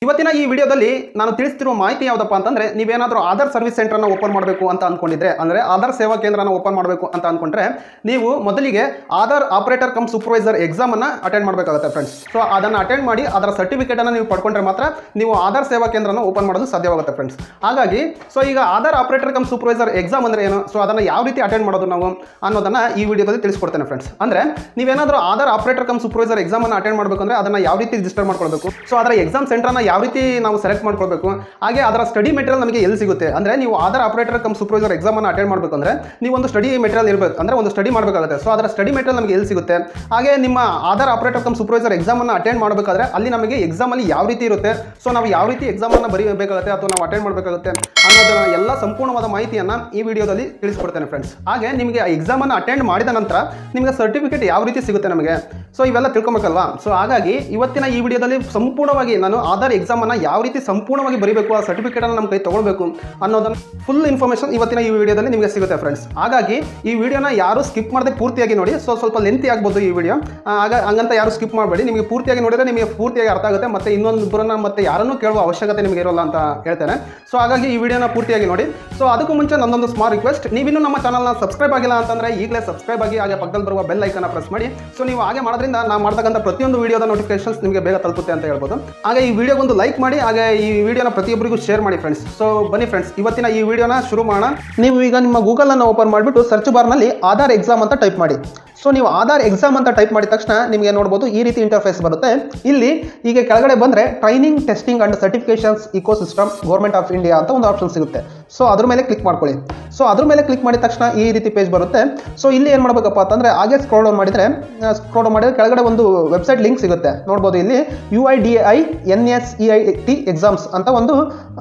ಇವತ್ತಿನ ಈ ವಿಡಿಯೋದಲ್ಲಿ ನಾನು ತಿಳಿಸ್ತಿರುವ ಮಾಹಿತಿ ಯಾವುದಪ್ಪ ಅಂತಂದ್ರೆ ನೀವೇನಾದರೂ ಆಧಾರ್ ಸರ್ವಿಸ್ ಸೆಂಟರ್ನ ಓಪನ್ ಮಾಡಬೇಕು ಅಂತ ಅನ್ಕೊಂಡಿದ್ರೆ ಅಂದ್ರೆ ಆಧಾರ್ ಸೇವಾ ಕೇಂದ್ರನ ಓಪನ್ ಮಾಡಬೇಕು ಅಂತ ಅನ್ಕೊಂಡ್ರೆ ನೀವು ಮೊದಲಿಗೆ Aadhaar operator cum supervisor exam ಅನ್ನ ಅಟೆಂಡ್ ಮಾಡಬೇಕಾಗುತ್ತೆ ಫ್ರೆಂಡ್ಸ್ ಸೊ ಅದನ್ನು ಅಟೆಂಡ್ ಮಾಡಿ ಅದರ ಸರ್ಟಿಫಿಕೇಟ್ ಅನ್ನು ನೀವು ಪಡ್ಕೊಂಡ್ರೆ ಮಾತ್ರ ನೀವು ಆಧಾರ್ ಸೇವಾ ಕೇಂದ್ರನ ಓಪನ್ ಮಾಡೋದು ಸಾಧ್ಯವಾಗುತ್ತೆ ಫ್ರೆಂಡ್ಸ್ ಹಾಗಾಗಿ ಸೊ ಈಗ Aadhaar operator cum supervisor exam ಅಂದ್ರೆ ಏನು ಸೊ ಅದನ್ನು ಯಾವ ರೀತಿ ಅಟೆಂಡ್ ಮಾಡೋದು ನಾವು ಅನ್ನೋದನ್ನ ಈ ವಿಡಿಯೋದಲ್ಲಿ ತಿಳಿಸ್ಕೊಡ್ತೇನೆ ಫ್ರೆಂಡ್ಸ್ ಅಂದ್ರೆ ನೀವೇನಾದರೂ Aadhaar operator cum supervisor exam ಅನ್ನು ಅಟೆಂಡ್ ಮಾಡಬೇಕು ಅಂದ್ರೆ ಅದನ್ನ ಯಾವ ರೀತಿ ರಿಜಿಸ್ಟರ್ ಮಾಡ್ಕೊಳ್ಬೇಕು ಸೊ ಅದರ ಎಕ್ಸಾಮ್ ಸೆಂಟರ್ನ ಯಾವ ರೀತಿ ನಾವು ಸೆಲೆಕ್ಟ್ ಮಾಡ್ಕೊಳ್ಬೇಕು ಹಾಗೆ ಅದರ ಸ್ಟಡಿ ಮೆಟೀರಿಯಲ್ ನಮಗೆ ಎಲ್ಲಿ ಸಿಗುತ್ತೆ ಅಂದ್ರೆ ನೀವು Aadhaar operator cum supervisor exam ಅನ್ನು ಅಟೆಂಡ್ ಮಾಡಬೇಕು ಅಂದ್ರೆ ನೀವು ಒಂದು ಸ್ಟಡಿ ಮೆಟೀರಿಯಲ್ ಇರಬೇಕು ಅಂದ್ರೆ ಒಂದು ಸ್ಟಡಿ ಮಾಡಬೇಕಾಗುತ್ತೆ ಸೊ ಅದರ ಸ್ಟಡಿ ಮೆಟೀರಿಯಲ್ ನಮಗೆ ಎಲ್ಲಿ ಸಿಗುತ್ತೆ ಹಾಗೆ ನಿಮ್ಮ Aadhaar operator cum supervisor exam ಅನ್ನು ಅಟೆಂಡ್ ಮಾಡಬೇಕಾದ್ರೆ ಅಲ್ಲಿ ನಮಗೆ ಎಕ್ಸಾಮ್ ಅಲ್ಲಿ ಯಾವ ರೀತಿ ಇರುತ್ತೆ ಸೊ ನಾವು ಯಾವ ರೀತಿ ಎಕ್ಸಾಮ್ ಅನ್ನು ಬರೀಬೇಕಾಗುತ್ತೆ ಅಥವಾ ನಾವು ಅಟೆಂಡ್ ಮಾಡಬೇಕಾಗುತ್ತೆ ಅನ್ನೋದನ್ನ ಎಲ್ಲ ಸಂಪೂರ್ಣವಾದ ಮಾಹಿತಿಯನ್ನ ಈ ವಿಡಿಯೋದಲ್ಲಿ ತಿಳಿಸ್ಕೊಡ್ತೇನೆ ಫ್ರೆಂಡ್ಸ್ ಹಾಗೆ ನಿಮಗೆ ಎಕ್ಸಾಮ್ ಅನ್ನು ಅಟೆಂಡ್ ಮಾಡಿದ ನಂತರ ನಿಮಗೆ ಸರ್ಟಿಫಿಕೇಟ್ ಯಾವ ರೀತಿ ಸಿಗುತ್ತೆ ನಮಗೆ ಸೊ ಇವೆಲ್ಲ ತಿಳ್ಕೊಬೇಕಲ್ವಾ ಸೊ ಹಾಗಾಗಿ ಇವತ್ತಿನ ಈ ವಿಡಿಯೋದಲ್ಲಿ ಸಂಪೂರ್ಣವಾಗಿ ನಾನು ಆಧಾರ್ ಎಕ್ಸಾಮ್ ಅನ್ನ ಯಾವ ರೀತಿ ಸಂಪೂರ್ಣವಾಗಿ ಬರೀಬೇಕು ಆ ಸರ್ಟಿಫಿಕೇಟ್ ಅನ್ನು ನಮ್ಮ ಕೈ ತಗೊಳ್ಬೇಕು ಅನ್ನೋದನ್ನ ಫುಲ್ ಇನ್ಫಾರ್ಮೇಷನ್ ಇವತ್ತಿನ ಈ ವಿಡಿಯೋದಲ್ಲಿ ನಿಮಗೆ ಸಿಗುತ್ತೆ ಫ್ರೆಂಡ್ಸ್ ಹಾಗಾಗಿ ಈ ವಿಡಿಯೋನ ಯಾರು ಸ್ಕಿಪ್ ಮಾಡದೆ ಪೂರ್ತಿಯಾಗಿ ನೋಡಿ ಸೊ ಸ್ವಲ್ಪ ಲೆಂತಿ ಆಗ್ಬೋದು ಈ ವಿಡಿಯೋ ಆಗ ಹಂಗಂತ ಯಾರು ಸ್ಕಿಪ್ ಮಾಡಬೇಡಿ ನಿಮಗೆ ಪೂರ್ತಿಯಾಗಿ ನೋಡಿದ್ರೆ ನಿಮಗೆ ಪೂರ್ತಿಯಾಗಿ ಅರ್ಥ ಆಗುತ್ತೆ ಮತ್ತೆ ಇನ್ನೊಂದು ಮತ್ತೆ ಯಾರನ್ನೂ ಕೇಳುವ ಅವಶ್ಯಕತೆ ನಿಮಗೆ ಇರೋಲ್ಲ ಅಂತ ಹೇಳ್ತೇನೆ ಸೊ ಹಾಗಾಗಿ ಈ ವಿಡಿಯೋನ ಪೂರ್ತಿಯಾಗಿ ನೋಡಿ ಸೊ ಅದಕ್ಕೂ ಮುಂಚೆ ನನ್ನೊಂದು ಸ್ಮಾಲ್ ರಿಕ್ವೆಸ್ಟ್ ನೀವಿನ್ನೂ ನಮ್ಮ ಚಾನಲ್ನ ಸಬ್ಸ್ಕ್ರೈಬ್ ಆಗಿಲ್ಲ ಅಂತಂದ್ರೆ ಈಗಲೇ ಸಬ್ಸ್ಕ್ರೈಬ್ ಆಗಿ ಹಾಗೆ ಪಕ್ಕದಲ್ಲಿ ಬರುವ ಬೆಲ್ ಐಕನ್ನ ಪ್ರೆಸ್ ಮಾಡಿ ಸೊ ನೀವು ಹಾಗೆ ಮಾಡೋದ್ರಿಂದ ನಾವು ಮಾಡ್ತಕ್ಕಂಥ ಪ್ರತಿಯೊಂದು ವಿಡಿಯೋದ ನೋಟಿಫಿಕೇಶನ್ಸ್ ನಿಮಗೆ ಬೇಗ ತಲುಪುತ್ತೆ ಅಂತ ಹೇಳ್ಬೋದು ಹಾಗೆ ಈ ವಿಡಿಯೋಗೊಂದು ಲೈಕ್ ಮಾಡಿ ಹಾಗೆ ಈ ವಿಡಿಯೋನ ಪ್ರತಿಯೊಬ್ಬರಿಗೂ ಶೇರ್ ಮಾಡಿ ಫ್ರೆಂಡ್ಸ್ ಸೊ ಬನ್ನಿ ಫ್ರೆಂಡ್ಸ್ ಇವತ್ತಿನ ಈ ವಿಡಿಯೋನ ಶುರು ಮಾಡೋಣ ನೀವು ಈಗ ನಿಮ್ಮ ಗೂಗಲ್ ಅನ್ನು ಓಪನ್ ಮಾಡಿಬಿಟ್ಟು ಸರ್ಚ್ ಬಾರ್ನಲ್ಲಿ ಆಧಾರ್ ಎಕ್ಸಾಮ್ ಅಂತ ಟೈಪ್ ಮಾಡಿ ಸೊ ನೀವು ಆಧಾರ್ ಎಕ್ಸಾಮ್ ಅಂತ ಟೈಪ್ ಮಾಡಿದ ತಕ್ಷಣ ನಿಮಗೆ ನೋಡ್ಬೋದು ಈ ರೀತಿ ಇಂಟರ್ಫೇಸ್ ಬರುತ್ತೆ ಇಲ್ಲಿ ಈಗ ಕೆಳಗಡೆ ಬಂದರೆ training testing and certifications ecosystem government of India ಅಂತ ಒಂದು ಆಪ್ಷನ್ ಸಿಗುತ್ತೆ ಸೊ ಅದ್ರ ಮೇಲೆ ಕ್ಲಿಕ್ ಮಾಡ್ಕೊಳ್ಳಿ ಸೊ ಅದ್ರ ಮೇಲೆ ಕ್ಲಿಕ್ ಮಾಡಿದ ತಕ್ಷಣ ಈ ರೀತಿ ಪೇಜ್ ಬರುತ್ತೆ ಸೊ ಇಲ್ಲಿ ಏನು ಮಾಡಬೇಕಪ್ಪ ಅಂತಂದರೆ ಹಾಗೆ ಸ್ಕ್ರೋಲ್ ಡೌನ್ ಮಾಡಿದರೆ ಸ್ಕ್ರೋಲ್ ಡೌನ್ ಮಾಡಿದ್ರೆ ಕೆಳಗಡೆ ಒಂದು ವೆಬ್ಸೈಟ್ ಲಿಂಕ್ ಸಿಗುತ್ತೆ ನೋಡ್ಬೋದು ಇಲ್ಲಿ U I D I N S E I T exams ಅಂತ ಒಂದು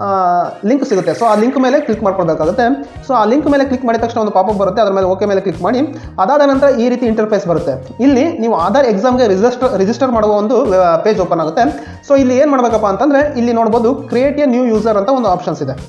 ಲಿಂಕ್ ಸಿಗುತ್ತೆ ಸೊ ಆ ಲಿಂಕ್ ಮೇಲೆ ಕ್ಲಿಕ್ ಮಾಡ್ಕೊಳ್ಬೇಕಾಗುತ್ತೆ ಸೊ ಆ ಲಿಂಕ್ ಮೇಲೆ ಕ್ಲಿಕ್ ಮಾಡಿದ ತಕ್ಷಣ ಒಂದು ಪಾಪಪ್ ಬರುತ್ತೆ ಅದ್ರ ಮೇಲೆ ಓಕೆ ಮೇಲೆ ಕ್ಲಿಕ್ ಮಾಡಿ ಅದಾದ ನಂತರ ಈ ರೀತಿ ಇಂಟರ್ಫೇಸ್ ಬರುತ್ತೆ ಇಲ್ಲಿ ನೀವು ಆಧಾರ್ ಎಕ್ಸಾಮ್ಗೆ ರಿಜಿಸ್ಟರ್ ರಿಜಿಸ್ಟರ್ ಮಾಡುವ ಒಂದು ಪೇಜ್ ಓಪನ್ ಆಗುತ್ತೆ ಸೊ ಇಲ್ಲಿ ಏನು ಮಾಡಬೇಕಪ್ಪ ಅಂತಂದರೆ ಇಲ್ಲಿ ನೋಡ್ಬೋದು ಕ್ರಿಯೇಟ್ ಎ ನ್ಯೂ ಯೂಸರ್ ಅಂತ ಒಂದು ಆಪ್ಷನ್ಸ್ ಇದೆ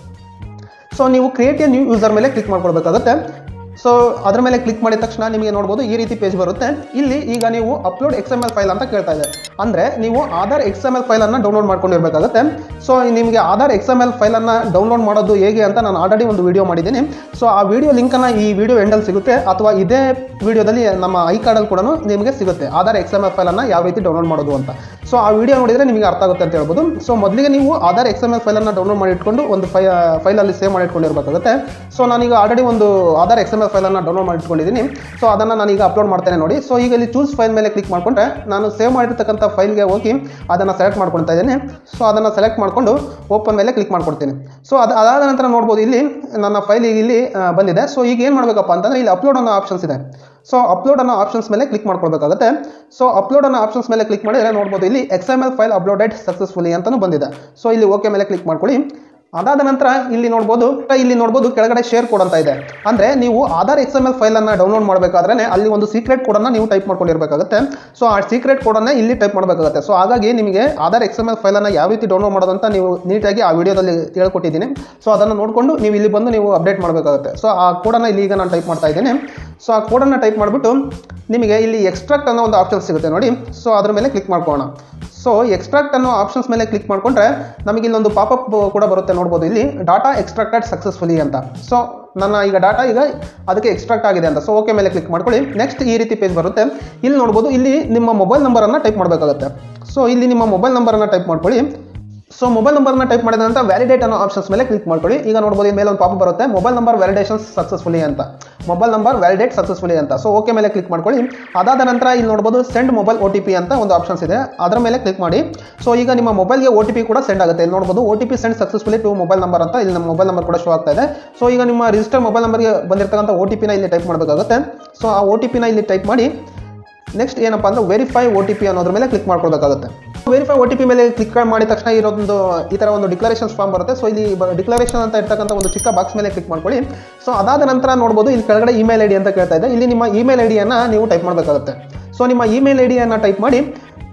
ಸೊ ನೀವು ಕ್ರಿಯೇಟ್ ಎ ನ್ಯೂ ಯೂಸರ್ ಮೇಲೆ ಕ್ಲಿಕ್ ಮಾಡ್ಕೊಳ್ಬೇಕಾಗುತ್ತೆ ಸೊ ಅದ್ರ ಮೇಲೆ ಕ್ಲಿಕ್ ಮಾಡಿದ ತಕ್ಷಣ ನಿಮಗೆ ನೋಡ್ಬೋದು ಈ ರೀತಿ ಪೇಜ್ ಬರುತ್ತೆ ಇಲ್ಲಿ ಈಗ ನೀವು upload X M L file ಅಂತ ಕೇಳ್ತಾ ಇದೆ ಅಂದರೆ ನೀವು ಆಧಾರ್ ಎಕ್ಸ್ ಎಮ್ ಎಲ್ ಫೈಲನ್ನು ಡೌನ್ಲೋಡ್ ಮಾಡ್ಕೊಂಡಿರ್ಬೇಕಾಗುತ್ತೆ ಸೊ ನಿಮಗೆ ಆಧಾರ್ ಎಕ್ಸ್ ಎಮ್ ಎಲ್ ಫೈಲನ್ನು ಡೌನ್ಲೋಡ್ ಮಾಡೋದು ಹೇಗೆ ಅಂತ ನಾನು ಆಲ್ರೆಡಿ ಒಂದು ವಿಡಿಯೋ ಮಾಡಿದ್ದೀನಿ ಸೊ ಆ ವಿಡಿಯೋ ಲಿಂಕನ್ನು ಈ ವಿಡಿಯೋ ಎಂಡಲ್ಲಿ ಸಿಗುತ್ತೆ ಅಥವಾ ಇದೇ ವಿಡಿಯೋದಲ್ಲಿ ನಮ್ಮ ಐ ಕಾರ್ಡಲ್ಲಿ ಕೂಡ ನಿಮಗೆ ಸಿಗುತ್ತೆ ಆಧಾರ್ ಎಕ್ಸ್ ಎಮ್ ಎಲ್ ಫೈಲನ್ನು ಯಾವ ರೀತಿ ಡೌನ್ಲೋಡ್ ಮಾಡೋದು ಅಂತ ಸೊ ಆ ವಿಡಿಯೋ ನೋಡಿದರೆ ನಿಮಗೆ ಅರ್ಥ ಆಗುತ್ತೆ ಅಂತ ಹೇಳ್ಬೋದು ಸೊ ಮೊದಲಿಗೆ ನೀವು ಆಧಾರ್ ಎಕ್ಸ್ ಎಮ್ ಎಲ್ ಫೈಲನ್ನು ಡೌನ್ಲೋಡ್ ಮಾಡಿ ಇಟ್ಕೊಂಡು ಒಂದು ಫೈ ಫೈಲಲ್ಲಿ ಸೇವ್ ಮಾಡಿ ಇಟ್ಕೊಂಡಿರ್ಬೇಕಾಗುತ್ತೆ ಸೊ ನಾನೀಗ ಆಲ್ರೆಡಿ ಒಂದು ಆಧಾರ್ ಎಕ್ಸ್ ಎಮ್ ಎಲ್ ಫೈಲನ್ನು ಡೌನ್ಲೋಡ್ ಮಾಡಿ ಇಟ್ಕೊಂಡಿದ್ದೀನಿ ಸೊ ಅದನ್ನು ನಾನೀಗ ಅಪ್ಲೋಡ್ ಮಾಡ್ತೇನೆ ನೋಡಿ ಸೊ ಈಗ ಇಲ್ಲಿ ಚೂಸ್ ಫೈಲ್ ಮೇಲೆ ಕ್ಲಿಕ್ ಮಾಡಿಕೊಂಡ್ರೆ ನಾನು ಸೇವ್ ಮಾಡಿರ್ತಕ್ಕಂಥ ಫೈಲ್ಗೆ ಹೋಗಿ ಅದನ್ನು ಸೆಲೆಕ್ಟ್ ಮಾಡ್ಕೊಳ್ತಾ ಇದ್ದೀನಿ ಸೊ ಅದನ್ನು ಸೆಲೆಕ್ಟ್ ಮಾಡಿಕೊಂಡು ಓಪನ್ ಮೇಲೆ ಕ್ಲಿಕ್ ಮಾಡ್ಕೊಡ್ತೀನಿ ಸೊ ಅದು ಅದಾದ ನಂತರ ನೋಡ್ಬೋದು ಇಲ್ಲಿ ನನ್ನ ಫೈಲ್ ಈಗ ಇಲ್ಲಿ ಆ, ಬಂದಿದೆ ಸೊ ಈಗ ಏನು ಮಾಡಬೇಕಪ್ಪ ಅಂತಂದರೆ ಇಲ್ಲಿ ಅಪ್ಲೋಡ್ ಅನ್ನೋ ಆಪ್ಷನ್ಸ್ ಇದೆ ಸೊ ಅಪ್ಲೋಡ್ ಅನ್ನೋ ಆಪ್ಷನ್ಸ್ ಮೇಲೆ ಕ್ಲಿಕ್ ಮಾಡ್ಕೊಳ್ಬೇಕಾಗುತ್ತೆ ಸೊ ಅಪ್ಲೋಡ್ ಅನ್ನೋ ಆಪ್ಷನ್ಸ್ ಮೇಲೆ ಕ್ಲಿಕ್ ಮಾಡಿದರೆ ನೋಡ್ಬೋದು ಇಲ್ಲಿ X M L file uploaded successfully ಅಂತಲೂ ಬಂದಿದೆ ಸೊ ಇಲ್ಲಿ ಓಕೆ ಮೇಲೆ ಕ್ಲಿಕ್ ಮಾಡ್ಕೊಳ್ಳಿ ಅದಾದ ನಂತರ ಇಲ್ಲಿ ನೋಡ್ಬೋದು ಇಲ್ಲಿ ನೋಡ್ಬೋದು ಕೆಳಗಡೆ ಶೇರ್ ಕೋಡ್ ಅಂತ ಇದೆ ಅಂದರೆ ನೀವು ಆಧಾರ್ ಎಕ್ಸ್ ಎಮ್ ಎಲ್ ಫೈಲನ್ನು ಡೌನ್ಲೋಡ್ ಮಾಡಬೇಕಾದ್ರೆ ಅಲ್ಲಿ ಒಂದು ಸೀಕ್ರೆಟ್ ಕೋಡನ್ನು ನೀವು ಟೈಪ್ ಮಾಡ್ಕೊಂಡಿರ್ಬೇಕಾಗುತ್ತೆ ಸೊ ಆ ಸೀಕ್ರೆಟ್ ಕೋಡನ್ನು ಇಲ್ಲಿ ಟೈಪ್ ಮಾಡಬೇಕಾಗುತ್ತೆ ಸೊ ಹಾಗಾಗಿ ನಿಮಗೆ ಆಧಾರ್ ಎಕ್ಸ್ ಎಮ್ ಎಲ್ ಫೈಲನ್ನು ಯಾವ ರೀತಿ ಡೌನ್ಲೋಡ್ ಮಾಡೋದು ಅಂತ ನೀವು ನೀಟಾಗಿ ಆ ವಿಡಿಯೋದಲ್ಲಿ ಹೇಳ್ಕೊಟ್ಟಿದ್ದೀನಿ ಸೊ ಅದನ್ನು ನೋಡಿಕೊಂಡು ನೀವು ಇಲ್ಲಿ ಬಂದು ನೀವು ಅಪ್ಡೇಟ್ ಮಾಡಬೇಕಾಗುತ್ತೆ ಸೊ ಆ ಕೋಡನ್ನು ಇಲ್ಲಿ ಈಗ ನಾನು ಟೈಪ್ ಮಾಡ್ತಾ ಇದ್ದೀನಿ ಸೊ ಆ ಕೋಡನ್ನು ಟೈಪ್ ಮಾಡಿಬಿಟ್ಟು ನಿಮಗೆ ಇಲ್ಲಿ ಎಕ್ಸ್ಟ್ರಾಕ್ಟ್ ಅನ್ನೋ ಒಂದು ಆಪ್ಷನ್ ಸಿಗುತ್ತೆ ನೋಡಿ ಸೊ ಅದ್ರ ಮೇಲೆ ಕ್ಲಿಕ್ ಮಾಡ್ಕೊಳ್ಳೋಣ ಸೊ ಎಕ್ಸ್ಟ್ರಾಕ್ಟ್ ಅನ್ನೋ ಆಪ್ಷನ್ಸ್ ಮೇಲೆ ಕ್ಲಿಕ್ ಮಾಡಿಕೊಂಡ್ರೆ ನಮಗೆ ಇಲ್ಲೊಂದು ಪಾಪಪ್ ಕೂಡ ಬರುತ್ತೆ ನೋಡ್ಬೋದು ಇಲ್ಲಿ ಡಾಟಾ ಎಕ್ಸ್ಟ್ರಾಕ್ಟೆಡ್ ಸಕ್ಸಸ್ಫುಲಿ ಅಂತ ಸೊ ನನ್ನ ಈಗ ಡಾಟಾ ಈಗ ಅದಕ್ಕೆ ಎಕ್ಸ್ಟ್ರಾಕ್ಟ್ ಆಗಿದೆ ಅಂತ ಸೊ ಓಕೆ ಮೇಲೆ ಕ್ಲಿಕ್ ಮಾಡ್ಕೊಳ್ಳಿ ನೆಕ್ಸ್ಟ್ ಈ ರೀತಿ ಪೇಜ್ ಬರುತ್ತೆ ಇಲ್ಲಿ ನೋಡ್ಬೋದು ಇಲ್ಲಿ ನಿಮ್ಮ ಮೊಬೈಲ್ ನಂಬರನ್ನು ಟೈಪ್ ಮಾಡಬೇಕಾಗುತ್ತೆ ಸೊ ಇಲ್ಲಿ ನಿಮ್ಮ ಮೊಬೈಲ್ ನಂಬರನ್ನು ಟೈಪ್ ಮಾಡ್ಕೊಳ್ಳಿ ಸೊ ಮೊಬೈಲ್ ನಂಬರ್ನ ಟೈಪ್ ಮಾಡಿದ ನಂತರ ವ್ಯಾಲಿಡೇಟ್ ಅನ್ನೋ ಆಪ್ಷನ್ಸ್ ಮೇಲೆ ಕ್ಲಿಕ್ ಮಾಡ್ಕೊಳ್ಳಿ ಈಗ ನೋಡ್ಬೋದು ಈ ಮೇಲೆ ಒಂದು ಪಾಪ ಬರುತ್ತೆ ಮೊಬೈಲ್ ನಂಬರ್ ವ್ಯಾಲಿಡೇಷನ್ ಸಕ್ಸಸ್ಫುಲಿ ಅಂತ ಮೊಬೈಲ್ ನಂಬರ್ ವ್ಯಾಲಿಡೇಟ್ ಸಕ್ಸಸ್ಫುಲಿ ಅಂತ ಸೊ ಓಕೆ ಮೇಲೆ ಕ್ಲಿಕ್ ಮಾಡ್ಕೊಳ್ಳಿ ಅದಾದ ನಂತರ ಇಲ್ಲಿ ನೋಡ್ಬೋದು send mobile O T P ಅಂತ ಒಂದು ಆಪ್ಷನ್ಸ್ ಇದೆ ಅದರ ಮೇಲೆ ಕ್ಲಿಕ್ ಮಾಡಿ ಸೊ ಈಗ ನಿಮ್ಮ ಮೊಬೈಲ್ಗೆ ಒ ಟಿ ಪಿ ಕೂಡ ಸೆಂಡ್ ಆಗುತ್ತೆ ಇಲ್ಲಿ ನೋಡ್ಬೋದು O T P send successfully to mobile number ಅಂತ ಇಲ್ಲಿ ನಮ್ಮ ಮೊಬೈಲ್ ನಂಬರ್ ಕೂಡ ಶೋ ಆಗ್ತಾ ಇದೆ ಸೊ ಈಗ ನಿಮ್ಮ ರಿಜಿಸ್ಟರ್ ಮೊಬೈಲ್ ನಂಬರ್ಗೆ ಬಂದಿರತಕ್ಕಂಥ ಒ ಟಿ ಪಿನ ಇಲ್ಲಿ ಟೈಪ್ ಮಾಡಬೇಕಾಗುತ್ತೆ ಸೊ ಆ ಒ ಟಿ ಪಿನ ಇಲ್ಲಿ ಟೈಪ್ ಮಾಡಿ ನೆಕ್ಸ್ಟ್ ಏನಪ್ಪ ಅಂದ್ರೆ ವೆರಿಫೈ ಒ ಟಿ ಪಿ ಅನ್ನೋದ್ರ ಮೇಲೆ ಕ್ಲಿಕ್ ಮಾಡ್ಕೊಳ್ಬೇಕಾಗುತ್ತೆ ವೆರಿಫೈ ಒ ಟಿ ಪಿ ಮೇಲೆ ಕ್ಲಿಕ್ ಮಾಡಿದ ತಕ್ಷಣ ಇರೋದೊಂದು ಈ ಥರ ಒಂದು ಡಿಕ್ಲರೇಷನ್ ಫಾರ್ಮ್ ಬರುತ್ತೆ ಸೊ ಇಲ್ಲಿ ಡಿಕ್ಲರೇಷನ್ ಅಂತ ಇರ್ತಕ್ಕಂಥ ಒಂದು ಚಿಕ್ಕ ಬಾಕ್ಸ್ ಮೇಲೆ ಕ್ಲಿಕ್ ಮಾಡ್ಕೊಳ್ಳಿ ಸೊ ಅದಾದ ನಂತರ ನೋಡ್ಬೋದು ಇಲ್ಲಿ ಕೆಳಗಡೆ ಇಮೇಲ್ ಐ ಡಿ ಅಂತ ಕೇಳ್ತಾ ಇದೆ ಇಲ್ಲಿ ನಿಮ್ಮ ಇಮೇಲ್ ಐ ಡಿಯನ್ನು ನೀವು ಟೈಪ್ ಮಾಡಬೇಕಾಗುತ್ತೆ ಸೊ ನಿಮ್ಮ ಇಮೇಲ್ ಐ ಡಿಯನ್ನು ಟೈಪ್ ಮಾಡಿ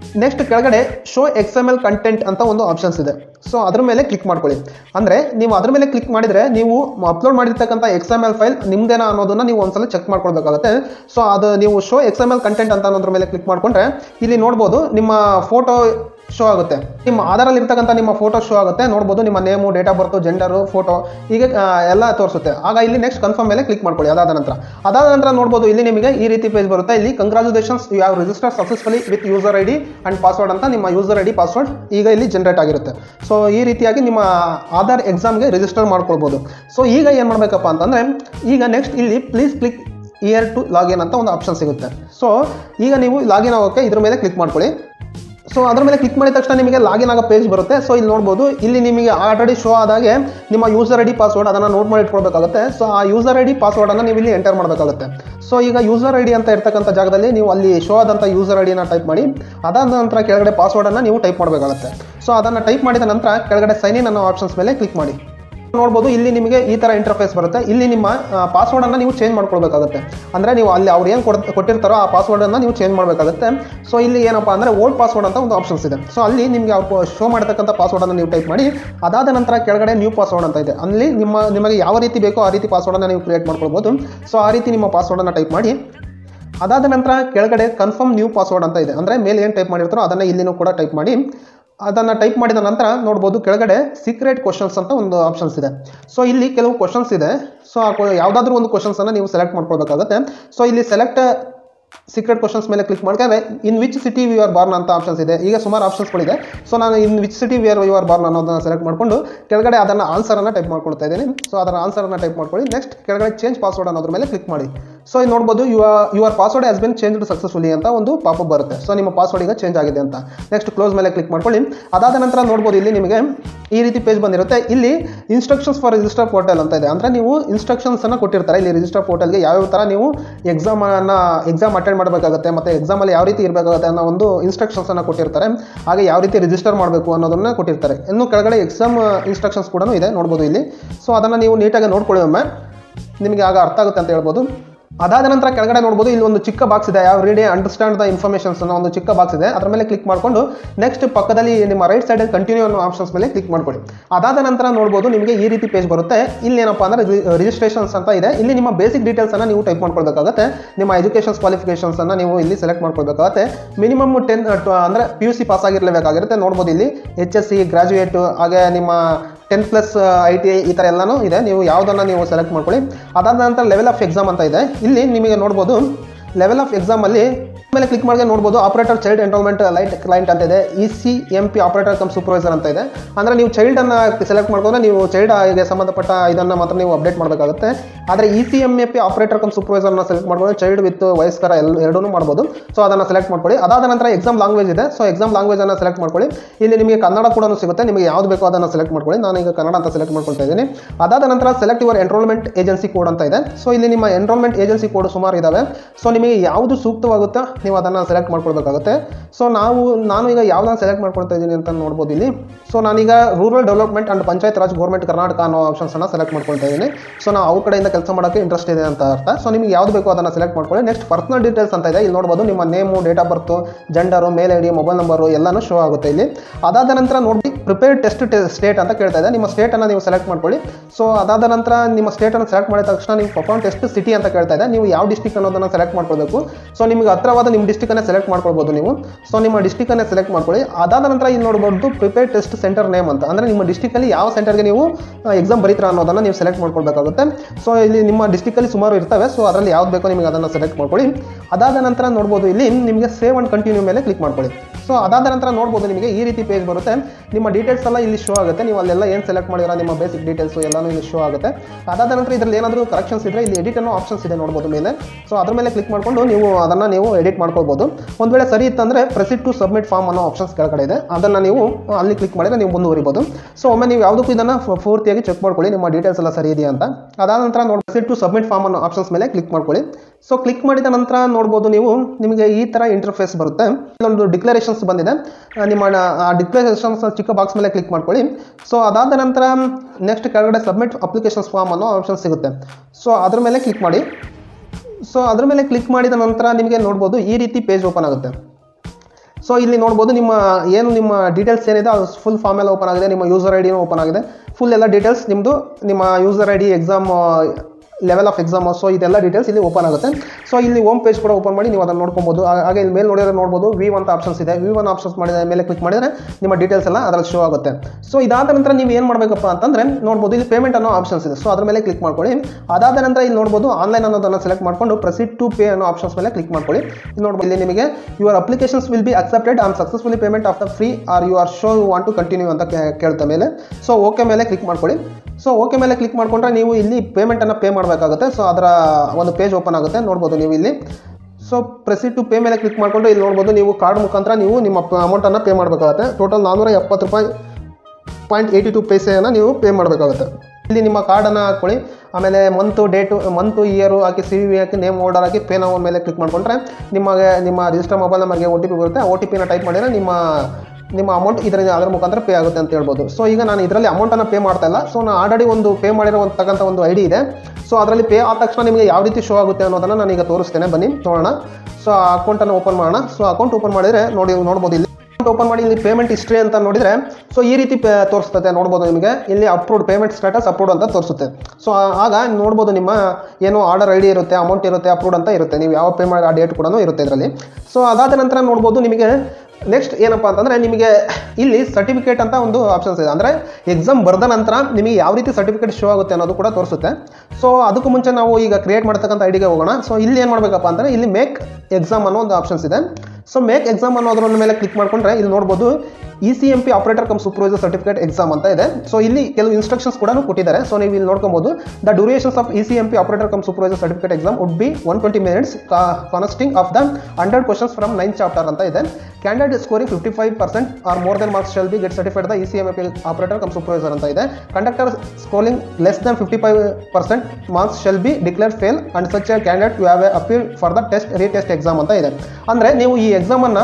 ನೆಕ್ಸ್ಟ್ ಕೆಳಗಡೆ show X M L content ಅಂತ ಒಂದು ಆಪ್ಷನ್ಸ್ ಇದೆ ಸೊ ಅದ್ರ ಮೇಲೆ ಕ್ಲಿಕ್ ಮಾಡ್ಕೊಳ್ಳಿ ಅಂದರೆ ನೀವು ಅದ್ರ ಮೇಲೆ ಕ್ಲಿಕ್ ಮಾಡಿದರೆ ನೀವು ಅಪ್ಲೋಡ್ ಮಾಡಿರ್ತಕ್ಕಂಥ ಎಕ್ಸ್ ಎಮ್ ಎಲ್ ಫೈಲ್ ನಿಮ್ದೇನಾ ಅನ್ನೋದನ್ನ ನೀವು ಒಂದ್ಸಲ ಚೆಕ್ ಮಾಡ್ಕೊಳ್ಬೇಕಾಗುತ್ತೆ ಸೊ ಅದು ನೀವು show X M L content ಅಂತ ಅನ್ನೋದ್ರ ಮೇಲೆ ಕ್ಲಿಕ್ ಮಾಡ್ಕೊಂಡ್ರೆ ಇಲ್ಲಿ ನೋಡ್ಬೋದು ನಿಮ್ಮ ಫೋಟೋ ಶೋ ಆಗುತ್ತೆ ನಿಮ್ಮ ಆಧಾರಲ್ಲಿ ಇರ್ತಕ್ಕಂಥ ನಿಮ್ಮ ಫೋಟೋ ಶೋ ಆಗುತ್ತೆ ನೋಡ್ಬೋದು ನಿಮ್ಮ name date of birth gender photo ಹೀಗೆ ಆ, ಎಲ್ಲ ತೋರಿಸುತ್ತೆ ಆಗ ಇಲ್ಲಿ ನೆಕ್ಸ್ಟ್ ಕನ್ಫರ್ಮ್ ಮೇಲೆ ಕ್ಲಿಕ್ ಮಾಡ್ಕೊಳ್ಳಿ ಅದಾದ ನಂತರ ಅದಾದ ನಂತರ ನೋಡ್ಬೋದು ಇಲ್ಲಿ ನಿಮಗೆ ಈ ರೀತಿ ಪೇಜ್ ಬರುತ್ತೆ ಇಲ್ಲಿ congratulations you have register successfully with user I D and password ಅಂತ ನಿಮ್ಮ ಯೂಸರ್ ಐ ಡಿ ಪಾಸ್ವರ್ಡ್ ಈಗ ಇಲ್ಲಿ ಜನರೇಟ್ ಆಗಿರುತ್ತೆ ಸೊ ಈ ರೀತಿಯಾಗಿ ನಿಮ್ಮ ಆಧಾರ್ ಎಕ್ಸಾಮ್ಗೆ ರಿಜಿಸ್ಟರ್ ಮಾಡ್ಕೊಳ್ಬೋದು ಸೊ ಈಗ ಏನು ಮಾಡಬೇಕಪ್ಪ ಅಂತಂದರೆ ಈಗ ನೆಕ್ಸ್ಟ್ ಇಲ್ಲಿ please click here to login ಅಂತ ಒಂದು ಆಪ್ಷನ್ ಸಿಗುತ್ತೆ ಸೊ ಈಗ ನೀವು ಲಾಗಿನ್ ಆಗೋಕ್ಕೆ ಇದ್ರ ಮೇಲೆ ಕ್ಲಿಕ್ ಮಾಡ್ಕೊಳ್ಳಿ ಸೊ ಅದ್ರ ಮೇಲೆ ಕ್ಲಿಕ್ ಮಾಡಿದ ತಕ್ಷಣ ನಿಮಗೆ ಲಾಗಿನ್ ಆಗೋ ಪೇಜ್ ಬರುತ್ತೆ ಸೊ ಇಲ್ಲಿ ನೋಡ್ಬೋದು ಇಲ್ಲಿ ನಿಮಗೆ ಆಲ್ರೆಡಿ ಶೋ ಆದಾಗೆ ನಿಮ್ಮ ಯೂಸರ್ ಐ ಡಿ ಪಾಸ್ವರ್ಡ್ ಅದನ್ನು ನೋಟ್ ಮಾಡಿ ಇಟ್ಕೊಳ್ಬೇಕಾಗುತ್ತೆ ಸೊ ಆ ಯೂಸರ್ ಐ ಡಿ ಪಾಸ್ವರ್ಡನ್ನು ನೀವು ಇಲ್ಲಿ ಎಂಟರ್ ಮಾಡಬೇಕಾಗುತ್ತೆ ಸೊ ಈಗ ಯೂಸರ್ ಐ ಡಿ ಅಂತ ಇರ್ತಕ್ಕಂಥ ಜಾಗದಲ್ಲಿ ನೀವು ಅಲ್ಲಿ ಶೋ ಆದಂಥ ಯೂಸರ್ ಐ ಡಿನ ಟೈಪ್ ಮಾಡಿ ಅದಾದ ನಂತರ ಕೆಳಗಡೆ ಪಾಸ್ವರ್ಡನ್ನು ನೀವು ಟೈಪ್ ಮಾಡಬೇಕಾಗುತ್ತೆ ಸೊ ಅದನ್ನು ಟೈಪ್ ಮಾಡಿದ ನಂತರ ಕೆಳಗಡೆ ಸೈನ್ ಇನ್ ಅನ್ನೋ ಆಪ್ಷನ್ಸ್ ಮೇಲೆ ಕ್ಲಿಕ್ ಮಾಡಿ ನೋಡ್ಬೋದು ಇಲ್ಲಿ ನಿಮಗೆ ಈ ಥರ ಇಂಟರ್ಫೇಸ್ ಬರುತ್ತೆ ಇಲ್ಲಿ ನಿಮ್ಮ ಪಾಸ್ವರ್ಡನ್ನು ನೀವು ಚೇಂಜ್ ಮಾಡ್ಕೊಳ್ಬೇಕಾಗುತ್ತೆ ಅಂದರೆ ನೀವು ಅಲ್ಲಿ ಅವ್ರು ಏನು ಕೊಡ್ ಕೊಟ್ಟಿರ್ತಾರೋ ಆ ಪಾಸ್ವರ್ಡನ್ನು ನೀವು ಚೇಂಜ್ ಮಾಡಬೇಕಾಗುತ್ತೆ ಸೊ ಇಲ್ಲಿ ಏನಪ್ಪ ಅಂದರೆ ಓಲ್ಡ್ ಪಾಸ್ವರ್ಡ್ ಅಂತ ಒಂದು ಆಪ್ಷನ್ಸ್ ಇದೆ ಸೊ ಅಲ್ಲಿ ನಿಮಗೆ ಅವ್ರು ಶೋ ಮಾಡತಕ್ಕಂಥ ಪಾಸ್ವರ್ಡನ್ನು ನೀವು ಟೈಪ್ ಮಾಡಿ ಅದಾದ ನಂತರ ಕೆಳಗಡೆ ನ್ಯೂ ಪಾಸ್ವರ್ಡ್ ಅಂತ ಇದೆ ಅಲ್ಲಿ ನಿಮ್ಮ ನಿಮಗೆ ಯಾವ ರೀತಿ ಬೇಕೋ ಆ ರೀತಿ ಪಾಸ್ವರ್ಡನ್ನು ನೀವು ಕ್ರಿಯೇಟ್ ಮಾಡ್ಕೊಳ್ಬೋದು ಸೊ ಆ ರೀತಿ ನಿಮ್ಮ ಪಾಸ್ವರ್ಡನ್ನು ಟೈಪ್ ಮಾಡಿ ಅದಾದ ನಂತರ ಕೆಳಗಡೆ ಕನ್ಫರ್ಮ್ ನ್ಯೂ ಪಾಸ್ವರ್ಡ್ ಅಂತ ಇದೆ ಅಂದರೆ ಮೇಲೆ ಏನು ಟೈಪ್ ಮಾಡಿರ್ತಾರೋ ಅದನ್ನು ಇಲ್ಲಿನೂ ಕೂಡ ಟೈಪ್ ಮಾಡಿ ಅದನ್ನು ಟೈಪ್ ಮಾಡಿದ ನಂತರ ನೋಡ್ಬೋದು ಕೆಳಗಡೆ ಸೀಕ್ರೆಟ್ ಕ್ವಶನ್ಸ್ ಅಂತ ಒಂದು ಆಪ್ಷನ್ಸ್ ಇದೆ ಸೊ ಇಲ್ಲಿ ಕೆಲವು ಕ್ವಶನ್ಸ್ ಇದೆ ಸೊ ಆ ಯಾವುದಾದ್ರೂ ಒಂದು ಕ್ವಶನ್ಸನ್ನು ನೀವು ಸೆಲೆಕ್ಟ್ ಮಾಡ್ಕೊಳ್ಬೇಕಾಗುತ್ತೆ ಸೊ ಇಲ್ಲಿ ಸೆಲೆಕ್ಟ್ ಸೀಕ್ರೆಟ್ ಕ್ವಶನ್ಸ್ ಮೇಲೆ ಕ್ಲಿಕ್ ಮಾಡಿದ್ರೆ in which city we are born ಅಂತ ಆಪ್ಷನ್ಸ್ ಇದೆ ಈಗ ಸುಮಾರು ಆಪ್ಷನ್ಸ್ಗಳಿದೆ ಸೊ ನಾನು in which city we are you are born ಅನ್ನೋದನ್ನ ಸೆಲೆಕ್ಟ್ ಮಾಡಿಕೊಂಡು ಕೆಳಗಡೆ ಅದನ್ನು ಆನ್ಸರನ್ನು ಟೈಪ್ ಮಾಡ್ಕೊಳ್ತಾ ಇದ್ದೀನಿ ಸೊ ಅದರ ಆನ್ಸರನ್ನು ಟೈಪ್ ಮಾಡ್ಕೊಳ್ಳಿ ನೆಕ್ಸ್ಟ್ ಕೆಳಗಡೆ ಚೇಂಜ್ ಪಾಸ್ವರ್ಡ್ ಅನ್ನೋದ್ರ ಮೇಲೆ ಕ್ಲಿಕ್ ಮಾಡಿ ಸೊ ಇಲ್ಲಿ ನೋಡ್ಬೋದು you your password has been changed successfully ಅಂತ ಒಂದು ಪಾಪಪ್ ಬರುತ್ತೆ ಸೊ ನಿಮ್ಮ ಪಾಸ್ವರ್ಡ್ ಈಗ ಚೇಂಜ್ ಆಗಿದೆ ಅಂತ ನೆಕ್ಸ್ಟ್ ಕ್ಲೋಸ್ ಮೇಲೆ ಕ್ಲಿಕ್ ಮಾಡ್ಕೊಳ್ಳಿ ಅದಾದ ನಂತರ ನೋಡ್ಬೋದು ಇಲ್ಲಿ ನಿಮಗೆ ಈ ರೀತಿ ಪೇಜ್ ಬಂದಿರುತ್ತೆ ಇಲ್ಲಿ ಇನ್ಸ್ಟ್ರಕ್ಷನ್ಸ್ ಫಾರ್ ರಿಜಿಸ್ಟರ್ ಪೋರ್ಟಲ್ ಅಂತ ಇದೆ ಅಂದರೆ ನೀವು ಇನ್ಸ್ಟ್ರಕ್ಷನ್ಸ್ ಅನ್ನು ಕೊಟ್ಟಿರ್ತಾರೆ ಇಲ್ಲಿ ರಿಜಿಸ್ಟರ್ ಪೋರ್ಟಲ್ಗೆ ಯಾವ್ಯಾವ ಥರ ನೀವು ಎಕ್ಸಾಮ್ ಅನ್ನ ಎಕ್ಸಾಮ್ ಅಟೆಂಡ್ ಮಾಡಬೇಕಾಗುತ್ತೆ ಮತ್ತು ಎಕ್ಸಾಮಲ್ಲಿ ಯಾವ ರೀತಿ ಇರಬೇಕಾಗುತ್ತೆ ಅನ್ನೋ ಒಂದು ಇನ್ಸ್ಟ್ರಕ್ಷನ್ಸ್ ಅನ್ನು ಕೊಟ್ಟಿರ್ತಾರೆ ಹಾಗೆ ಯಾವ ರೀತಿ ರಿಜಿಸ್ಟರ್ ಮಾಡಬೇಕು ಅನ್ನೋದನ್ನ ಕೊಟ್ಟಿರ್ತಾರೆ ಇನ್ನು ಕೆಳಗಡೆ ಎಕ್ಸಾಮ್ ಇನ್ಸ್ಟ್ರಕ್ಷನ್ಸ್ ಕೂಡ ಇದೆ ನೋಡ್ಬೋದು ಇಲ್ಲಿ ಸೊ ಅದನ್ನು ನೀವು ನೀಟಾಗಿ ನೋಡ್ಕೊಳ್ಳಿ ಒಮ್ಮೆ ನಿಮಗೆ ಆಗ ಅರ್ಥ ಆಗುತ್ತೆ ಅಂತ ಹೇಳ್ಬೋದು ಅದಾದ ನಂತರ ಕೆಳಗಡೆ ನೋಡ್ಬೋದು ಇಲ್ಲಿ ಒಂದು ಚಿಕ್ಕ ಬಾಕ್ಸ್ ಇದೆ ಯಾವ ರೀಡಿ ಅಂಡರ್ಸ್ಟ್ಯಾಂಡ್ ದ ಇನ್ಫಾರ್ಮೇಷನ್ಸ್ ಅನ್ನೋ ಒಂದು ಚಿಕ್ಕ ಬಾಕ್ಸ್ ಇದೆ ಅದರ ಮೇಲೆ ಕ್ಲಿಕ್ ಮಾಡಿಕೊಂಡು ನೆಕ್ಸ್ಟ್ ಪಕ್ಕದಲ್ಲಿ ನಿಮ್ಮ ರೈಟ್ ಸೈಡಲ್ಲಿ ಕಂಟಿನ್ಯೂ ಅನ್ನೋ ಆಪ್ಷನ್ಸ್ ಮೇಲೆ ಕ್ಲಿಕ್ ಮಾಡ್ಕೊಳ್ಳಿ ಅದಾದ ನಂತರ ನೋಡ್ಬೋದು ನಿಮಗೆ ಈ ರೀತಿ ಪೇಜ್ ಬರುತ್ತೆ ಇಲ್ಲಿ ಏನಪ್ಪ ಅಂದರೆ ರಿಜಿಸ್ಟ್ರೇಷನ್ಸ್ ಅಂತ ಇದೆ ಇಲ್ಲಿ ನಿಮ್ಮ ಬೇಸಿಕ್ ಡೀಟೇಲ್ಸ್ ಅನ್ನ ನೀವು ಟೈಪ್ ಮಾಡ್ಕೊಳ್ಬೇಕಾಗುತ್ತೆ ನಿಮ್ಮ ಎಜುಕೇಷನ್ಸ್ ಕ್ವಾಲಿಫಿಕೇಷನ್ಸ್ ಅನ್ನ ನೀವು ಇಲ್ಲಿ ಸೆಲೆಕ್ಟ್ ಮಾಡ್ಕೊಳ್ಬೇಕಾಗುತ್ತೆ ಮಿನಿಮಮ್ ಟೆನ್ ಅಂದರೆ ಪಿ ಯು ಸಿ ಪಾಸ್ ಆಗಿರಲೇಬೇಕಾಗಿರುತ್ತೆ ನೋಡ್ಬೋದು ಇಲ್ಲಿ ಎಚ್ ಎಸ್ ಸಿ ಗ್ರಾಜುಯೇಟ್ ಹಾಗೆ ನಿಮ್ಮ ten plus I T I ಈ ಥರ ಎಲ್ಲನೂ ಇದೆ ನೀವು ಯಾವುದನ್ನು ನೀವು ಸೆಲೆಕ್ಟ್ ಮಾಡ್ಕೊಳ್ಳಿ ಅದಾದ ನಂತರ ಲೆವೆಲ್ ಆಫ್ ಎಕ್ಸಾಮ್ ಅಂತ ಇದೆ ಇಲ್ಲಿ ನಿಮಗೆ ನೋಡ್ಬೋದು ಲೆವೆಲ್ ಆಫ್ ಎಕ್ಸಾಮಲ್ಲಿ ಮೇಲೆ ಕ್ಲಿಕ್ ಮಾಡಿದ್ರೆ ನೋಡ್ಬೋದು operator child enrolment lite client ಅಂತ ಇದೆ E C M P operator cum supervisor ಅಂತ ಇದೆ ಅಂದರೆ ನೀವು ಚೈಲ್ಡನ್ನು ಸೆಲೆಕ್ಟ್ ಮಾಡ್ಕೊಂಡ್ರೆ ನೀವು ಚೈಲ್ಡ್ಗೆ ಸಂಬಂಧಪಟ್ಟ ಇದನ್ನು ಮಾತ್ರ ನೀವು ಅಪ್ಡೇಟ್ ಮಾಡಬೇಕಾಗುತ್ತೆ ಆದರೆ E C M A P operator cum ಸೂಪರ್ವೈಸರ್ನ ಸೆಲೆಕ್ಟ್ ಮಾಡ್ಕೊಂಡು ಚೈಲ್ಡ್ ವಿತ್ ವಯಸ್ಕರ ಎಲ್ಲ ಎರಡೂ ಮಾಡ್ಬೋದು ಸೊ ಅದನ್ನು ಸೆಲೆಕ್ಟ್ ಮಾಡ್ಕೊಳ್ಳಿ ಅದಾದ ನಂತರ ಎಕ್ಸಾಮ್ ಲ್ಯಾಂಗ್ವೇಜ್ ಇದೆ ಸೊ ಎಕ್ಸಾಮ್ ಲ್ಯಾಂಗ್ವೇಜನ್ನು ಸೆಲೆಕ್ಟ್ ಮಾಡ್ಕೊಳ್ಳಿ ಇಲ್ಲಿ ನಿಮಗೆ ಕನ್ನಡ ಕೂಡ ಸಿಗುತ್ತೆ ನಿಮಗೆ ಯಾವ್ದು ಬೇಕೋ ಅದನ್ನು ಸೆಲೆಕ್ಟ್ ಮಾಡ್ಕೊಳ್ಳಿ ನಾನು ಈಗ ಕನ್ನಡ ಅಂತ ಸೆಲೆಕ್ಟ್ ಮಾಡ್ಕೊಳ್ತಾ ಇದ್ದೀನಿ ಅದಾದ ನಂತರ select your enrolment agency code ಅಂತ ಇದೆ ಸೊ ಇಲ್ಲಿ ನಿಮ್ಮ ಎನ್ರೋಲ್ಮೆಂಟ್ ಏಜೆನ್ಸಿ ಕೋಡ್ ಸುಮಾರು ಇದಾವೆ ಸೊ ನಿಮಗೆ ಯಾವುದು ಸೂಕ್ತವಾಗುತ್ತೋ ನೀವು ಅದನ್ನು ಸೆಲೆಕ್ಟ್ ಮಾಡ್ಕೊಳ್ಬೇಕಾಗುತ್ತೆ ಸೊ ನಾವು ನಾನು ಈಗ ಯಾವ್ದನ್ನ ಸೆಲೆಕ್ಟ್ ಮಾಡ್ಕೊಳ್ತಾ ಇದ್ದೀನಿ ಅಂತ ನೋಡ್ಬೋದು ಇಲ್ಲಿ ಸೊ ನಾನೀಗ rural development and Panchayat Raj government Karnataka ಅನ್ನೋ ಆಪ್ಷನ್ಸನ್ನು ಸೆಲೆಕ್ಟ್ ಮಾಡ್ಕೊಳ್ತಾ ಇದ್ದೀನಿ ಸೊ ನಾವು ಅವ್ರ ಕಡೆಯಿಂದ ಕೆಲಸ ಮಾಡೋಕ್ಕೆ ಇಂಟ್ರೆಸ್ಟ್ ಇದೆ ಅಂತ ಅರ್ಥ ಸೊ ನಿಮಗೆ ಯಾವ್ದು ಬೇಕೋ ಅದನ್ನು ಸೆಲೆಕ್ಟ್ ಮಾಡ್ಕೊಳ್ಳಿ ನೆಕ್ಸ್ಟ್ ಪರ್ಸನಲ್ ಡೀಟೇಲ್ಸ್ ಅಂತ ಇದೆ ಇಲ್ಲಿ ನೋಡ್ಬೋದು ನಿಮ್ಮ name date of birth gender mail I D mobile number ಎಲ್ಲನೂ ಶೋ ಆಗುತ್ತೆ ಇಲ್ಲಿ ಅದಾದ ನಂತರ ನೋಡಿ ಪ್ರಿಪೇರ್ ಟೆಸ್ಟ್ ಸ್ಟೇಟ್ ಅಂತ ಕೇಳ್ತಾ ಇದೆ ನಿಮ್ಮ ಸ್ಟೇಟನ್ನು ನೀವು ಸೆಲೆಕ್ಟ್ ಮಾಡ್ಕೊಳ್ಳಿ ಸೊ ಅದಾದ ನಂತರ ನಿಮ್ಮ ಸ್ಟೇಟನ್ನು ಸೆಲೆಕ್ಟ್ ಮಾಡಿದ ತಕ್ಷಣ ನೀವು ಪರ್ಫಾರ್ಮ್ ಟೆಸ್ಟ್ ಸಿಟಿ ಅಂತ ಕೇಳ್ತಾ ಇದೆ ನೀವು ಯಾವ ಡಿಸ್ಟಿಕ್ ಅನ್ನೋದನ್ನು ಸೆಲೆಕ್ಟ್ ಮಾಡ್ಕೊಳ್ಬೇಕು ಸೊ ನಿಮಗೆ ಹತ್ರವಾದ ನಿಮ್ಮ ಡಿಸ್ಟಿಕನ್ನೇ ಸೆಲೆಕ್ಟ್ ಮಾಡ್ಕೊಳ್ಬೋದು ನೀವು ಸೊ ನಿಮ್ಮ ಡಿಸ್ಟಿಕನ್ನೇ ಸೆಲೆಕ್ಟ್ ಮಾಡ್ಕೊಳ್ಳಿ ಅದಾದ ನಂತರ ಇಲ್ಲಿ ನೋಡ್ಬೋದು ಪ್ರಿಪೇರ್ ಟೆಸ್ಟ್ ಸೆಂಟರ್ ನೇಮ್ ಅಂತ ಅಂದರೆ ನಿಮ್ಮ ಡಿಸ್ಟಿಕಲ್ಲಿ ಯಾವ ಸೆಂಟರ್ಗೆ ನೀವು ಎಕ್ಸಾಮ್ ಬರೀತೀರ ಅನ್ನೋದನ್ನು ನೀವು ಸೆಲೆಕ್ಟ್ ಮಾಡ್ಕೊಳ್ಬೇಕಾಗುತ್ತೆ ಸೊ ಇಲ್ಲಿ ನಿಮ್ಮ ಡಿಸ್ಟಿಕಲ್ಲಿ ಸುಮಾರು ಇರ್ತವೆ ಸೊ ಅದರಲ್ಲಿ ಯಾವ್ದು ಬೇಕೋ ನಿಮಗೆ ಅದನ್ನು ಸೆಲೆಕ್ಟ್ ಮಾಡ್ಕೊಳ್ಳಿ ಅದಾದ ನಂತರ ನೋಡ್ಬೋದು ಇಲ್ಲಿ ನಿಮಗೆ ಸೇವ್ ಅಂಡ್ ಕಂಟಿನ್ಯೂ ಮೇಲೆ ಕ್ಲಿಕ್ ಮಾಡ್ಕೊಳ್ಳಿ ಸೊ ಅದಾದ ನಂತರ ನೋಡ್ಬೋದು ನಿಮಗೆ ಈ ರೀತಿ ಪೇಜ್ ಬರುತ್ತೆ ನಿಮ್ಮ ಡೀಟೇಲ್ಸ್ ಎಲ್ಲ ಇಲ್ಲಿ ಶೋ ಆಗುತ್ತೆ ನೀವು ಅಲ್ಲೆಲ್ಲ ಏನು ಸೆಲೆಕ್ಟ್ ಮಾಡಿರೋ ನಿಮ್ಮ ಬೇಸಿಕ್ ಡೀಟೇಲ್ಸು ಎಲ್ಲನೂ ಇಲ್ಲಿ ಶೋ ಆಗುತ್ತೆ ಅದಾದ ನಂತರ ಇದರಲ್ಲಿ ಏನಾದರೂ ಕರೆಕ್ಷನ್ಸ್ ಇದ್ದರೆ ಇಲ್ಲಿ ಎಡಿಟ್ ಅನ್ನೋ ಆಪ್ಷನ್ಸ್ ಇದೆ ನೋಡ್ಬೋದು ಮೇಲೆ ಸೊ ಅದ್ರ ಮೇಲೆ ಕ್ಲಿಕ್ ಮಾಡಿಕೊಂಡು ನೀವು ಅದನ್ನು ನೀವು ಎಡಿಟ್ ಮಾಡ್ಕೊಳ್ಬೋದು ಒಂದು ವೇಳೆ ಸರಿ ಇತ್ತಂದರೆ ಪ್ರೆಸಿಡ್ ಟು ಸಬ್ಮಿಟ್ ಫಾರ್ಮ್ ಅನ್ನೋ ಆಪ್ಷನ್ಸ್ ಕೆಳಗಡೆ ಇದೆ ಅದನ್ನು ನೀವು ಅಲ್ಲಿ ಕ್ಲಿಕ್ ಮಾಡಿದ್ರೆ ನೀವು ಮುಂದುವರಿಬೋದು ಸೊ ಒಮ್ಮೆ ನೀವು ಯಾವುದಕ್ಕೂ ಇದನ್ನು ಪೂರ್ತಿಯಾಗಿ ಚೆಕ್ ಮಾಡ್ಕೊಳ್ಳಿ ನಿಮ್ಮ ಡೀಟೇಲ್ಸ್ ಎಲ್ಲ ಸರಿ ಇದೆಯಾ ಅಂತ ಅದಾದ ನಂತರ ನೋಡಿ ಪ್ರೆಸಿಡ್ ಟು ಸಬ್ಮಿಟ್ ಫಾರ್ಮ್ ಅನ್ನೋ ಆಪ್ಷನ್ಸ್ ಮೇಲೆ ಕ್ಲಿಕ್ ಮಾಡ್ಕೊಳ್ಳಿ ಸೊ ಕ್ಲಿಕ್ ಮಾಡಿದ ನಂತರ ನೋಡ್ಬೋದು ನೀವು ನಿಮಗೆ ಈ ಥರ ಇಂಟರ್ಫೇಸ್ ಬರುತ್ತೆ ಇಲ್ಲೊಂದು ಡಿಕ್ಲರೇಷನ್ಸ್ ಬಂದಿದೆ ಆ, ನಿಮ್ಮ ಡಿಕ್ಲರೇಷನ್ಸ್ ಚಿಕ್ಕ ಬಾಕ್ಸ್ ಮೇಲೆ ಕ್ಲಿಕ್ ಮಾಡ್ಕೊಳ್ಳಿ ಸೊ ಅದಾದ ನಂತರ ನೆಕ್ಸ್ಟ್ ಕೆಳಗಡೆ ಸಬ್ಮಿಟ್ ಅಪ್ಲಿಕೇಶನ್ಸ್ ಫಾರ್ಮ್ ಅನ್ನೋ ಆಪ್ಷನ್ ಸಿಗುತ್ತೆ ಸೊ ಅದ್ರ ಮೇಲೆ ಕ್ಲಿಕ್ ಮಾಡಿ ಸೊ ಅದ್ರ ಮೇಲೆ ಕ್ಲಿಕ್ ಮಾಡಿದ ನಂತರ ನಿಮಗೆ ನೋಡ್ಬೋದು ಈ ರೀತಿ ಪೇಜ್ ಓಪನ್ ಆಗುತ್ತೆ ಸೊ ಇಲ್ಲಿ ನೋಡ್ಬೋದು ನಿಮ್ಮ ಏನು ನಿಮ್ಮ ಡೀಟೇಲ್ಸ್ ಏನಿದೆ ಅದು ಫುಲ್ ಫಾರ್ಮ್ ಎಲ್ಲ ಓಪನ್ ಆಗಿದೆ ನಿಮ್ಮ ಯೂಸರ್ ಐ ಡಿನೂ ಓಪನ್ ಆಗಿದೆ ಫುಲ್ ಎಲ್ಲ ಡೀಟೇಲ್ಸ್ ನಿಮ್ಮದು ನಿಮ್ಮ user I D exam level of exam so ಇದೆಲ್ಲ ಡೀಟೇಲ್ಸ್ ಇಲ್ಲಿ ಓಪನ್ ಆಗುತ್ತೆ ಸೊ ಇಲ್ಲಿ ಹೋಮ್ ಪೇಜ್ ಕೂಡ ಓಪನ್ ಮಾಡಿ ನೀವು ಅದನ್ನು ನೋಡ್ಕೊಬೋದು ಆ- ಹಾಗೆ ಇಲ್ಲಿ ಮೇಲೆ ನೋಡಿದ್ರೆ ನೋಡ್ಬೋದು ವಿ ಅಂತ ಆಪ್ಷನ್ಸ್ ಇದೆ ವಿ ಒನ್ ಆಪ್ಷನ್ಸ್ ಮಾಡಿದ ಮೇಲೆ ಕ್ಲಿಕ್ ಮಾಡಿದರೆ ನಿಮ್ಮ ಡೀಟೇಲ್ಸ್ ಎಲ್ಲ ಅದರಲ್ಲಿ ಶೋ ಆಗುತ್ತೆ ಸೊ ಇದಾದ ನಂತರ ನೀವು ಏನು ಮಾಡಬೇಕಪ್ಪ ಅಂತಂದರೆ ನೋಡ್ಬೋದು ಇಲ್ಲಿ ಪೇಮೆಂಟ್ ಅನ್ನೋ ಆಪ್ಷನ್ಸ್ ಇದೆ ಸೊ ಅದ್ರ ಮೇಲೆ ಕ್ಲಿಕ್ ಮಾಡ್ಕೊಳ್ಳಿ ಅದಾದ ನಂತರ ಇಲ್ಲಿ ನೋಡ್ಬೋದು ಆನ್ಲೈನ್ ಅನ್ನೋದನ್ನು ಸೆಲೆಕ್ಟ್ ಮಾಡಿಕೊಂಡು ಪ್ರೊಸೀಡ್ ಟು ಪೇ ಅನ್ನೋ ಆಪ್ಷನ್ಸ್ ಮೇಲೆ ಕ್ಲಿಕ್ ಮಾಡ್ಕೊಳ್ಳಿ ಇಲ್ಲಿ ನೋಡ್ಬೋದು ಇಲ್ಲಿ ನಿಮಗೆ your applications will be accepted on successfully payment of the free are you are sure you want to continue ಅಂತ ಕೇ- ಕೇಳ್ತಾ ಮೇಲೆ ಸೊ ಓಕೆ ಮೇಲೆ ಕ್ಲಿಕ್ ಮಾಡ್ಕೊಳ್ಳಿ ಸೊ ಓಕೆ ಮೇಲೆ ಕ್ಲಿಕ್ ಮಾಡ್ಕೊಂಡ್ರೆ ನೀವು ಇಲ್ಲಿ ಪೇಮೆಂಟನ್ನು ಪೇ ಮಾಡಬೇಕಾಗುತ್ತೆ ಸೊ ಅದರ ಒಂದು ಪೇಜ್ ಓಪನ್ ಆಗುತ್ತೆ ನೋಡ್ಬೋದು ನೀವು ಇಲ್ಲಿ ಸೊ ಪ್ರೆಸಿಡ್ ಟು ಪೇ ಮೇಲೆ ಕ್ಲಿಕ್ ಮಾಡಿಕೊಂಡು ಇಲ್ಲಿ ನೋಡ್ಬೋದು ನೀವು ಕಾರ್ಡ್ ಮುಖಾಂತರ ನೀವು ನಿಮ್ಮ ಅಮೌಂಟನ್ನು ಪೇ ಮಾಡಬೇಕಾಗುತ್ತೆ ಟೋಟಲ್ ನಾನ್ನೂರ ಎಪ್ಪತ್ತು ರೂಪಾಯಿ ಪಾಯಿಂಟ್ ಏಯ್ಟಿ ಟು ಪೈಸೆಯನ್ನು ನೀವು ಪೇ ಮಾಡಬೇಕಾಗುತ್ತೆ ಇಲ್ಲಿ ನಿಮ್ಮ ಕಾರ್ಡನ್ನು ಹಾಕ್ಕೊಳ್ಳಿ ಆಮೇಲೆ ಮಂತು ಡೇಟು ಮಂತು ಇಯರು ಹಾಕಿ ಸಿ ವಿ ಹಾಕಿ ನೇಮ್ ಓರ್ಡರ್ ಹಾಕಿ ಪೇ ನಾವು ಮೇಲೆ ಕ್ಲಿಕ್ ಮಾಡಿಕೊಂಡ್ರೆ ನಿಮಗೆ ನಿಮ್ಮ ರಿಜಿಸ್ಟರ್ ಮೊಬೈಲ್ ನಂಬರ್ಗೆ ಒ ಟಿ ಪಿ ಬರುತ್ತೆ ಒ ಟಿ ಪಿನ ಟೈಪ್ ಮಾಡಿದರೆ ನಿಮ್ಮ ನಿಮ್ಮ ಅಮೌಂಟ್ ಇದರಿಂದ ಅದರ ಮುಖಾಂತರ ಪೇ ಆಗುತ್ತೆ ಅಂತ ಹೇಳ್ಬೋದು ಸೊ ಈಗ ನಾನು ಇದರಲ್ಲಿ ಅಮೌಂಟನ್ನು ಪೇ ಮಾಡ್ತಾ ಇಲ್ಲ ಸೊ ನಾನು ಆಲ್ರೆಡಿ ಒಂದು ಪೇ ಮಾಡಿರೋ ಒಂದು ತಕ್ಕಂಥ ಒಂದು ಐ ಡಿ ಇದೆ ಸೊ ಅದರಲ್ಲಿ ಪೇ ಆದ ತಕ್ಷಣ ನಿಮಗೆ ಯಾವ ರೀತಿ ಶೋ ಆಗುತ್ತೆ ಅನ್ನೋದನ್ನು ನಾನು ಈಗ ತೋರಿಸ್ತೇನೆ ಬನ್ನಿ ನೋಡೋಣ ಸೊ ಆ ಅಕೌಂಟನ್ನು ಓಪನ್ ಮಾಡೋಣ ಸೊ ಅಕೌಂಟ್ ಓಪನ್ ಮಾಡಿದರೆ ನೋಡಿ ನೋಡ್ಬೋದು ಇಲ್ಲಿ ಅಕೌಂಟ್ ಓಪನ್ ಮಾಡಿ ಇಲ್ಲಿ ಪೇಮೆಂಟ್ ಹಿಸ್ಟ್ರಿ ಅಂತ ನೋಡಿದರೆ ಸೊ ಈ ರೀತಿ ಪೇ ತೋರಿಸ್ತದೆ ನೋಡ್ಬೋದು ನಿಮಗೆ ಇಲ್ಲಿ ಅಪ್ರೂವ್ಡ್ ಪೇಮೆಂಟ್ ಸ್ಟೇಟಸ್ ಅಪ್ರೂವ್ಡ್ ಅಂತ ತೋರಿಸುತ್ತೆ ಸೊ ಆಗ ನೋಡ್ಬೋದು ನಿಮ್ಮ ಏನು ಆರ್ಡರ್ ಐ ಡಿ ಇರುತ್ತೆ ಅಮೌಂಟ್ ಇರುತ್ತೆ ಅಪ್ರೂವ್ಡ್ ಅಂತ ಇರುತ್ತೆ ನೀವು ಯಾವ ಪೇ ಮಾಡಿ ಆ ಡೇಟ್ ಕೂಡ ಇರುತ್ತೆ ಇದರಲ್ಲಿ ಸೊ ಅದಾದ ನಂತರ ನೋಡ್ಬೋದು ನಿಮಗೆ ನೆಕ್ಸ್ಟ್ ಏನಪ್ಪ ಅಂತಂದರೆ ನಿಮಗೆ ಇಲ್ಲಿ ಸರ್ಟಿಫಿಕೇಟ್ ಅಂತ ಒಂದು ಆಪ್ಷನ್ಸ್ ಇದೆ ಅಂದರೆ ಎಕ್ಸಾಮ್ ಬರೆದ ನಂತರ ನಿಮಗೆ ಯಾವ ರೀತಿ ಸರ್ಟಿಫಿಕೇಟ್ ಶೋ ಆಗುತ್ತೆ ಅನ್ನೋದು ಕೂಡ ತೋರಿಸುತ್ತೆ ಸೊ ಅದಕ್ಕೂ ಮುಂಚೆ ನಾವು ಈಗ ಕ್ರಿಯೇಟ್ ಮಾಡ್ತಕ್ಕಂಥ ಐಡಿಗೆ ಹೋಗೋಣ ಸೊ ಇಲ್ಲಿ ಏನು ಮಾಡಬೇಕಪ್ಪ ಅಂದರೆ ಇಲ್ಲಿ ಮೇಕ್ ಎಕ್ಸಾಮ್ ಅನ್ನೋ ಒಂದು ಆಪ್ಷನ್ಸ್ ಇದೆ ಸೊ ಮೇಕ್ ಎಕ್ಸಾಮ್ ಅನ್ನೋದ್ರ ಮೇಲೆ ಕ್ಲಿಕ್ ಮಾಡ್ಕೊಂಡ್ರೆ ಇಲ್ಲಿ ನೋಡ್ಬೋದು E C M P operator cum supervisor certificate exam ಅಂತ ಇದೆ ಸೊ ಇಲ್ಲಿ ಕೆಲವು ಇನ್ಸ್ಟ್ರಕ್ಷನ್ಸ್ ಕೂಡ ಕೊಟ್ಟಿದ್ದಾರೆ ಸೊ ನೀವು ಇಲ್ಲಿ ನೋಡ್ಕೊಬೋದು the durations of E C M P operator cum supervisor certificate exam would be one twenty minutes consisting of the hundred questions from nine chapter ಅಂತ ಇದೆ candidate scoring fifty five percent or more than marks shall be get certified the E C M P operator cum supervisor ಅಂತ ಇದೆ conductor scoring less than fifty five percent marks shall be declare fail and such a candidate you have a appeal for the test retest exam ಅಂತ ಇದೆ ಅಂದರೆ ನೀವು ಈ ಎಕ್ಸಾಮನ್ನು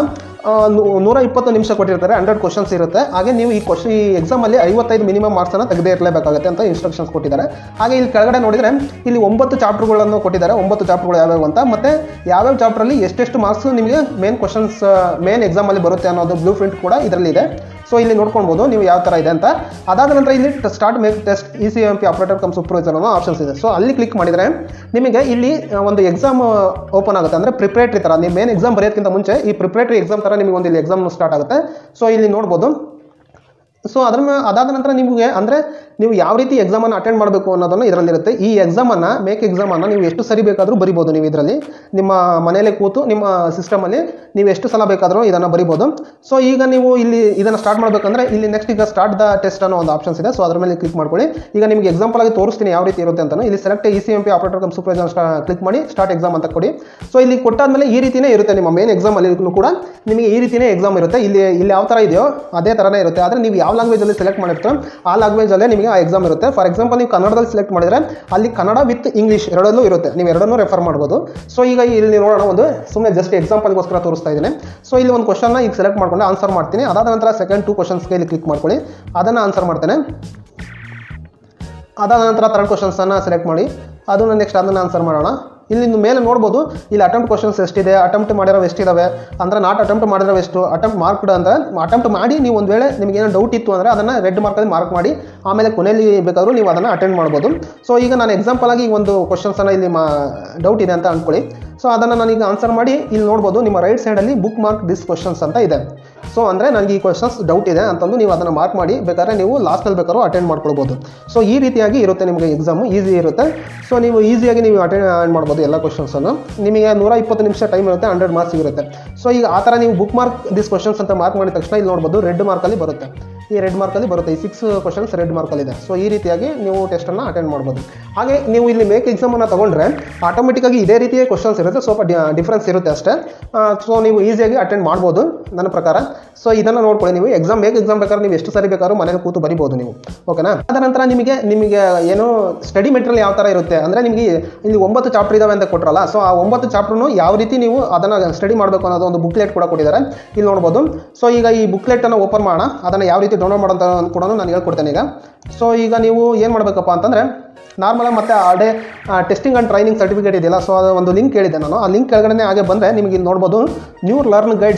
ನೂರ ಇಪ್ಪತ್ತು ನಿಮಿಷ ಕೊಟ್ಟಿರ್ತಾರೆ ಹಂಡ್ರೆಡ್ ಕ್ವಶನ್ಸ್ ಇರುತ್ತೆ ಹಾಗೆ ನೀವು ಈ ಕ್ವಶನ್ ಈ ಎಕ್ಸಾಮಲ್ಲಿ ಐವತ್ತೈದು ಮಿನಿಮಮ್ ಮಾರ್ಕ್ಸನ್ನು ತೆಗೆದೇ ಇರಲೇಬೇಕಾಗುತ್ತೆ ಅಂತ ಇನ್ಸ್ಟ್ರಕ್ಷನ್ಸ್ ಕೊಟ್ಟಿದ್ದಾರೆ ಹಾಗೆ ಇಲ್ಲಿ ಕೆಳಗಡೆ ನೋಡಿದರೆ ಇಲ್ಲಿ ಒಂಬತ್ತು ಚಾಪ್ಟರ್ಗಳನ್ನು ಕೊಟ್ಟಿದ್ದಾರೆ ಒಂಬತ್ತು ಚಾಪ್ಟರ್ಗಳು ಯಾವ್ಯಾವ ಅಂತ ಮತ್ತು ಯಾವ್ಯಾವ ಚಾಪ್ಟ್ರಲ್ಲಿ ಎಷ್ಟೆಷ್ಟು ಮಾರ್ಕ್ಸ್ ನಿಮಗೆ ಮೇನ್ ಕ್ವಶನ್ಸ್ ಮೇನ್ ಎಕ್ಸಾಮಲ್ಲಿ ಬರುತ್ತೆ ಅನ್ನೋದು ಬ್ಲೂ ಪ್ರಿಂಟ್ ಕೂಡ ಇದರಲ್ಲಿ ಇದೆ ಸೊ ಇಲ್ಲಿ ನೋಡ್ಕೊಳ್ಬೋದು ನೀವು ಯಾವ ಥರ ಇದೆ ಅಂತ ಅದಾದ ನಂತರ ಇಲ್ಲಿ start make test E C M P operator cum supervisor ಅನ್ನೋ ಆಪ್ಷನ್ಸ್ ಇದೆ ಸೊ ಅಲ್ಲಿ ಕ್ಲಿಕ್ ಮಾಡಿದರೆ ನಿಮಗೆ ಇಲ್ಲಿ ಆ, ಒಂದು ಎಕ್ಸಾಮ್ ಓಪನ್ ಆಗುತ್ತೆ ಅಂದರೆ ಪ್ರಿಪ್ರೇಟ್ರಿ ಥರ ನೀವು ಮೇನ್ ಎಕ್ಸಾಮ್ ಬರೆಯೋದಕ್ಕಿಂತ ಮುಂಚೆ ಈ ಪ್ರಿಪ್ರೇಟ್ರಿ ಎಕ್ಸಾಮ್ ಥರ ನಿಮಗೆ ಒಂದು ಇಲ್ಲಿ ಎಕ್ಸಾಮ್ ಸ್ಟಾರ್ಟ್ ಆಗುತ್ತೆ ಸೊ ಇಲ್ಲಿ ನೋಡ್ಬೋದು ಸೊ ಅದ್ರ ಮೇ ಅದಾದ ನಂತರ ನಿಮಗೆ ಅಂದರೆ ನೀವು ಯಾವ ರೀತಿ ಎಕ್ಸಾಮನ್ನು ಅಟೆಂಡ್ ಮಾಡಬೇಕು ಅನ್ನೋದನ್ನು ಇದರಲ್ಲಿರುತ್ತೆ ಈ ಎಕ್ಸಾಮನ್ನು ಮೇಕ್ ಎಕ್ಸಾಮನ್ನು ನೀವು ಎಷ್ಟು ಸರಿ ಬೇಕಾದರೂ ಬರಿಬೋದು ನೀವು ಇದರಲ್ಲಿ ನಿಮ್ಮ ಮನೆಯಲ್ಲೇ ಕೂತು ನಿಮ್ಮ ಸಿಸ್ಟಮಲ್ಲಿ ನೀವು ಎಷ್ಟು ಸಲ ಬೇಕಾದರೂ ಇದನ್ನು ಬರಿಬೋದು ಸೊ ಈಗ ನೀವು ಇಲ್ಲಿ ಇದನ್ನು ಸ್ಟಾರ್ಟ್ ಮಾಡಬೇಕಂದ್ರೆ ಇಲ್ಲಿ ನೆಕ್ಸ್ಟ್ ಈಗ ಸ್ಟಾರ್ಟ್ ದ ಟೆಸ್ಟ್ ಅನ್ನೋ ಒಂದು ಆಪ್ಷನ್ಸ್ ಇದೆ ಸೊ ಅದ್ರ ಮೇಲೆ ಕ್ಲಿಕ್ ಮಾಡ್ಕೊಳ್ಳಿ ಈಗ ನಿಮಗೆ ಎಕ್ಸಾಂಪಲ್ ಆಗಿ ತೋರಿಸ್ತೀನಿ ಯಾವ ರೀತಿ ಇರುತ್ತೆ ಅಂತ ಇಲ್ಲಿ select E C M P operator cum supervisor click ಮಾಡಿ ಸ್ಟಾರ್ಟ್ ಎಕ್ಸಾಮ್ ಅಂತ ಕೊಡಿ ಸೊ ಇಲ್ಲಿ ಕೊಟ್ಟಾದ್ಮೇಲೆ ಈ ರೀತಿಯೇ ಇರುತ್ತೆ ನಿಮ್ಮ ಮೇನ್ ಎಕ್ಸಾಮಲ್ಲಿ ಕೂಡ ನಿಮಗೆ ಈ ರೀತಿಯೇ ಎಕ್ಸಾಮ್ ಇರುತ್ತೆ ಇಲ್ಲಿ ಇಲ್ಲಿ ಯಾವ ಥರ ಇದೆಯೋ ಅದೇ ಥರನೇ ಇರುತ್ತೆ ಆದರೆ ನೀವು ಯಾವ ಲ್ಯಾಂಗ್ವೇಜಲ್ಲಿ ಸೆಲೆಕ್ಟ್ ಮಾಡಿರ್ತೀರೋ ಆ ಲ್ಯಾಂಗ್ವೇಜಲ್ಲೇ ನಿಮಗೆ ಆ ಎಕ್ಸಾಮ್ ಇರುತ್ತೆ ಫಾರ್ ಎಕ್ಸಾಂಪಲ್ ನೀವು ಕನ್ನಡದಲ್ಲಿ ಸೆಲೆಕ್ಟ್ ಮಾಡಿದರೆ ಅಲ್ಲಿ ಕನ್ನಡ ವಿತ್ ಇಂಗ್ಲೀಷ್ ಎರಡಲ್ಲೂ ಇರುತ್ತೆ ನೀವು ಎರಡನ್ನೂ ರೆಫರ್ ಮಾಡ್ಬೋದು ಸೊ ಈಗ ಇಲ್ಲಿ ನೋಡೋಣ ಒಂದು ಸುಮ್ಮನೆ ಜಸ್ಟ್ ಎಕ್ಸಾಂಪಲ್ಗೋಸ್ಕರ ತೋರಿಸ್ತಾ ಇದ್ದೀನಿ ಸೊ ಇಲ್ಲಿ ಒಂದು ಕ್ವಶನ್ನ ಈಗ ಸೆಲೆಕ್ಟ್ ಮಾಡ್ಕೊಂಡು ಆನ್ಸರ್ ಮಾಡ್ತೀನಿ ಅದಾದ ನಂತರ ಸೆಕೆಂಡ್ ಟು ಕ್ವಶನ್ಸ್ಗೆ ಇಲ್ಲಿ ಕ್ಲಿಕ್ ಮಾಡ್ಕೊಳ್ಳಿ ಅದನ್ನು ಆನ್ಸರ್ ಮಾಡ್ತೇನೆ ಅದಾದ ನಂತರ ಥರ್ಡ್ ಕ್ವಶನ್ಸನ್ನು ಸೆಲೆಕ್ಟ್ ಮಾಡಿ ಅದನ್ನು ನೆಕ್ಸ್ಟ್ ಅದನ್ನು ಆನ್ಸರ್ ಮಾಡೋಣ ಇಲ್ಲಿ ನೀವು ಮೇಲೆ ನೋಡ್ಬೋದು ಇಲ್ಲಿ ಅಟೆಂಪ್ಟ್ ಕ್ವಶನ್ಸ್ ಎಷ್ಟಿದೆ ಅಟೆಂಪ್ಟ್ ಮಾಡಿರೋ ಎಷ್ಟಿದಾವೆ ಅಂದರೆ ನಾಟ್ ಅಟೆಂಪ್ಟ್ ಮಾಡಿರೋ ಎಷ್ಟು ಅಟೆಂಪ್ಟ್ ಮಾರ್ಕ್ಡ್ ಅಂತ ಅಟೆಂಪ್ಟ್ ಮಾಡಿ ನೀವು ಒಂದು ವೇಳೆ ನಿಮಗೆ ಏನೋ ಡೌಟ್ ಇತ್ತು ಅಂದರೆ ಅದನ್ನು ರೆಡ್ ಮಾರ್ಕಲ್ಲಿ ಮಾರ್ಕ್ ಮಾಡಿ ಆಮೇಲೆ ಕೊನೆಯಲ್ಲಿ ಬೇಕಾದರೂ ನೀವು ಅದನ್ನು ಅಟೆಂಡ್ ಮಾಡ್ಬೋದು ಸೊ ಈಗ ನಾನು ಎಕ್ಸಾಂಪಲ್ ಆಗಿ ಒಂದು ಕ್ವಶನ್ಸನ್ನು ಇಲ್ಲಿ ಮಾ ಡೌಟ್ ಇದೆ ಅಂತ ಅಂದ್ಕೊಳ್ಳಿ ಸೊ ಅದನ್ನು ನಾನೀಗ ಆನ್ಸರ್ ಮಾಡಿ ಇಲ್ಲಿ ನೋಡ್ಬೋದು ನಿಮ್ಮ ರೈಟ್ ಸೈಡಲ್ಲಿ ಬುಕ್ ಮಾರ್ಕ್ ದಿಸ್ ಕ್ವಶನ್ಸ್ ಅಂತ ಇದೆ ಸೊ ಅಂದರೆ ನನಗೆ ಈ ಕ್ವಶನ್ಸ್ ಡೌಟ್ ಇದೆ ಅಂತಂದು ನೀವು ಅದನ್ನು ಮಾರ್ಕ್ ಮಾಡಿ ಬೇಕಾದ್ರೆ ನೀವು ಲಾಸ್ಟಲ್ಲಿ ಬೇಕಾದ್ರೂ ಅಟೆಂಡ್ ಮಾಡ್ಕೊಳ್ಬೋದು ಸೊ ಈ ರೀತಿಯಾಗಿ ಇರುತ್ತೆ ನಿಮಗೆ ಎಕ್ಸಾಮು ಈಸಿ ಇರುತ್ತೆ ಸೊ ನೀವು ಈಸಿಯಾಗಿ ನೀವು ಅಟೆಂಡ್ ಮಾಡ್ಬೋದು ಎಲ್ಲ ಕ್ವಶನ್ಸನ್ನು ನಿಮಗೆ ನೂರ ಇಪ್ಪತ್ತು ನಿಮಿಷ ಟೈಮ್ ಇರುತ್ತೆ ಹಂಡ್ರೆಡ್ ಮಾರ್ಕ್ಸ್ ಇರುತ್ತೆ ಸೊ ಈಗ ಆ ಥರ ನೀವು ಬುಕ್ ಮಾರ್ಕ್ ದಿಸ್ ಕ್ವಶನ್ಸ್ ಅಂತ ಮಾರ್ಕ್ ಮಾಡಿದ ತಕ್ಷಣ ಇಲ್ಲಿ ನೋಡ್ಬೋದು ರೆಡ್ ಮಾರ್ಕಲ್ಲಿ ಬರುತ್ತೆ ಈ ರೆಡ್ ಮಾರ್ಕಲ್ಲಿ ಬರುತ್ತೆ ಈ ಸಿಕ್ಸ್ ಕ್ವಶನ್ಸ್ ರೆಡ್ ಮಾರ್ಕಲ್ಲಿದೆ ಸೊ ಈ ರೀತಿಯಾಗಿ ನೀವು ಟೆಸ್ಟನ್ನು ಅಟೆಂಡ್ ಮಾಡ್ಬೋದು ಹಾಗೆ ನೀವು ಇಲ್ಲಿ ಮೇಕ್ ಎಕ್ಸಾಮನ್ನು ತಗೊಂಡ್ರೆ ಆಟೋಮೆಟಿಕ್ಕಾಗಿ ಇದೇ ರೀತಿಯ ಕ್ವಶನ್ಸ್ ಇರುತ್ತೆ ಸ್ವಲ್ಪ ಡಿಫ್ರೆನ್ಸ್ ಇರುತ್ತೆ ಅಷ್ಟೇ ಸೊ ನೀವು ಈಸಿಯಾಗಿ ಅಟೆಂಡ್ ಮಾಡ್ಬೋದು ನನ್ನ ಪ್ರಕಾರ ಸೊ ಇದನ್ನು ನೋಡ್ಕೊಳ್ಳಿ ನೀವು ಎಕ್ಸಾಮ್ ಮೇಕ್ ಎಕ್ಸಾಮ್ ಬೇಕಾದ್ರೆ ನೀವು ಎಷ್ಟು ಸರಿ ಬೇಕಾದ್ರೂ ಮನೇಲಿ ಕೂತು ಬರಿಬೋದು ನೀವು ಓಕೆನಾ ಅದರ ನಂತರ ನಿಮಗೆ ನಿಮಗೆ ಏನು ಸ್ಟಡಿ ಮೆಟೀರಿಯಲ್ ಯಾವ ಥರ ಇರುತ್ತೆ ಅಂದರೆ ನಿಮಗೆ ಇಲ್ಲಿ ಒಂಬತ್ತು ಚಾಪ್ಟರ್ ಇದಾವೆ ಅಂತ ಕೊಟ್ರಲ್ಲ ಸೊ ಆ ಒಂಬತ್ತು ಚಾಪ್ಟರ್ನು ಯಾವ ರೀತಿ ನೀವು ಅದನ್ನು ಸ್ಟಡಿ ಮಾಡಬೇಕು ಅನ್ನೋದು ಒಂದು ಬುಕ್ಲೆಟ್ ಕೂಡ ಕೊಟ್ಟಿದ್ದಾರೆ ಇಲ್ಲಿ ನೋಡ್ಬೋದು ಸೊ ಈಗ ಈ ಬುಕ್ಲೆಟನ್ನು ಓಪನ್ ಮಾಡೋಣ ಅದನ್ನು ಯಾವ ರೀತಿ ಡೌನ್ಲೋಡ್ ಮಾಡೋಂತ ಕೂಡ ನಾನು ಹೇಳ್ಕೊಡ್ತೇನೆ ಈಗ ಸೊ ಈಗ ನೀವು ಏನು ಮಾಡಬೇಕಪ್ಪ ಅಂತಂದರೆ ನಾರ್ಮಲ್ ಮತ್ತೆ ಅದೇ ಟೆಸ್ಟಿಂಗ್ ಆ್ಯಂಡ್ ಟ್ರೈನಿಂಗ್ ಸರ್ಟಿಫಿಕೇಟ್ ಇದೆಯಲ್ಲ ಸೊ ಅದು ಒಂದು ಲಿಂಕ್ ಕೇಳಿದ್ದೆ ನಾನು ಆ ಲಿಂಕ್ ಕೆಳಗಡೆ ಹಾಗೆ ಬಂದರೆ ನಿಮಗೆ ಇಲ್ಲಿ ನೋಡ್ಬೋದು new learn guides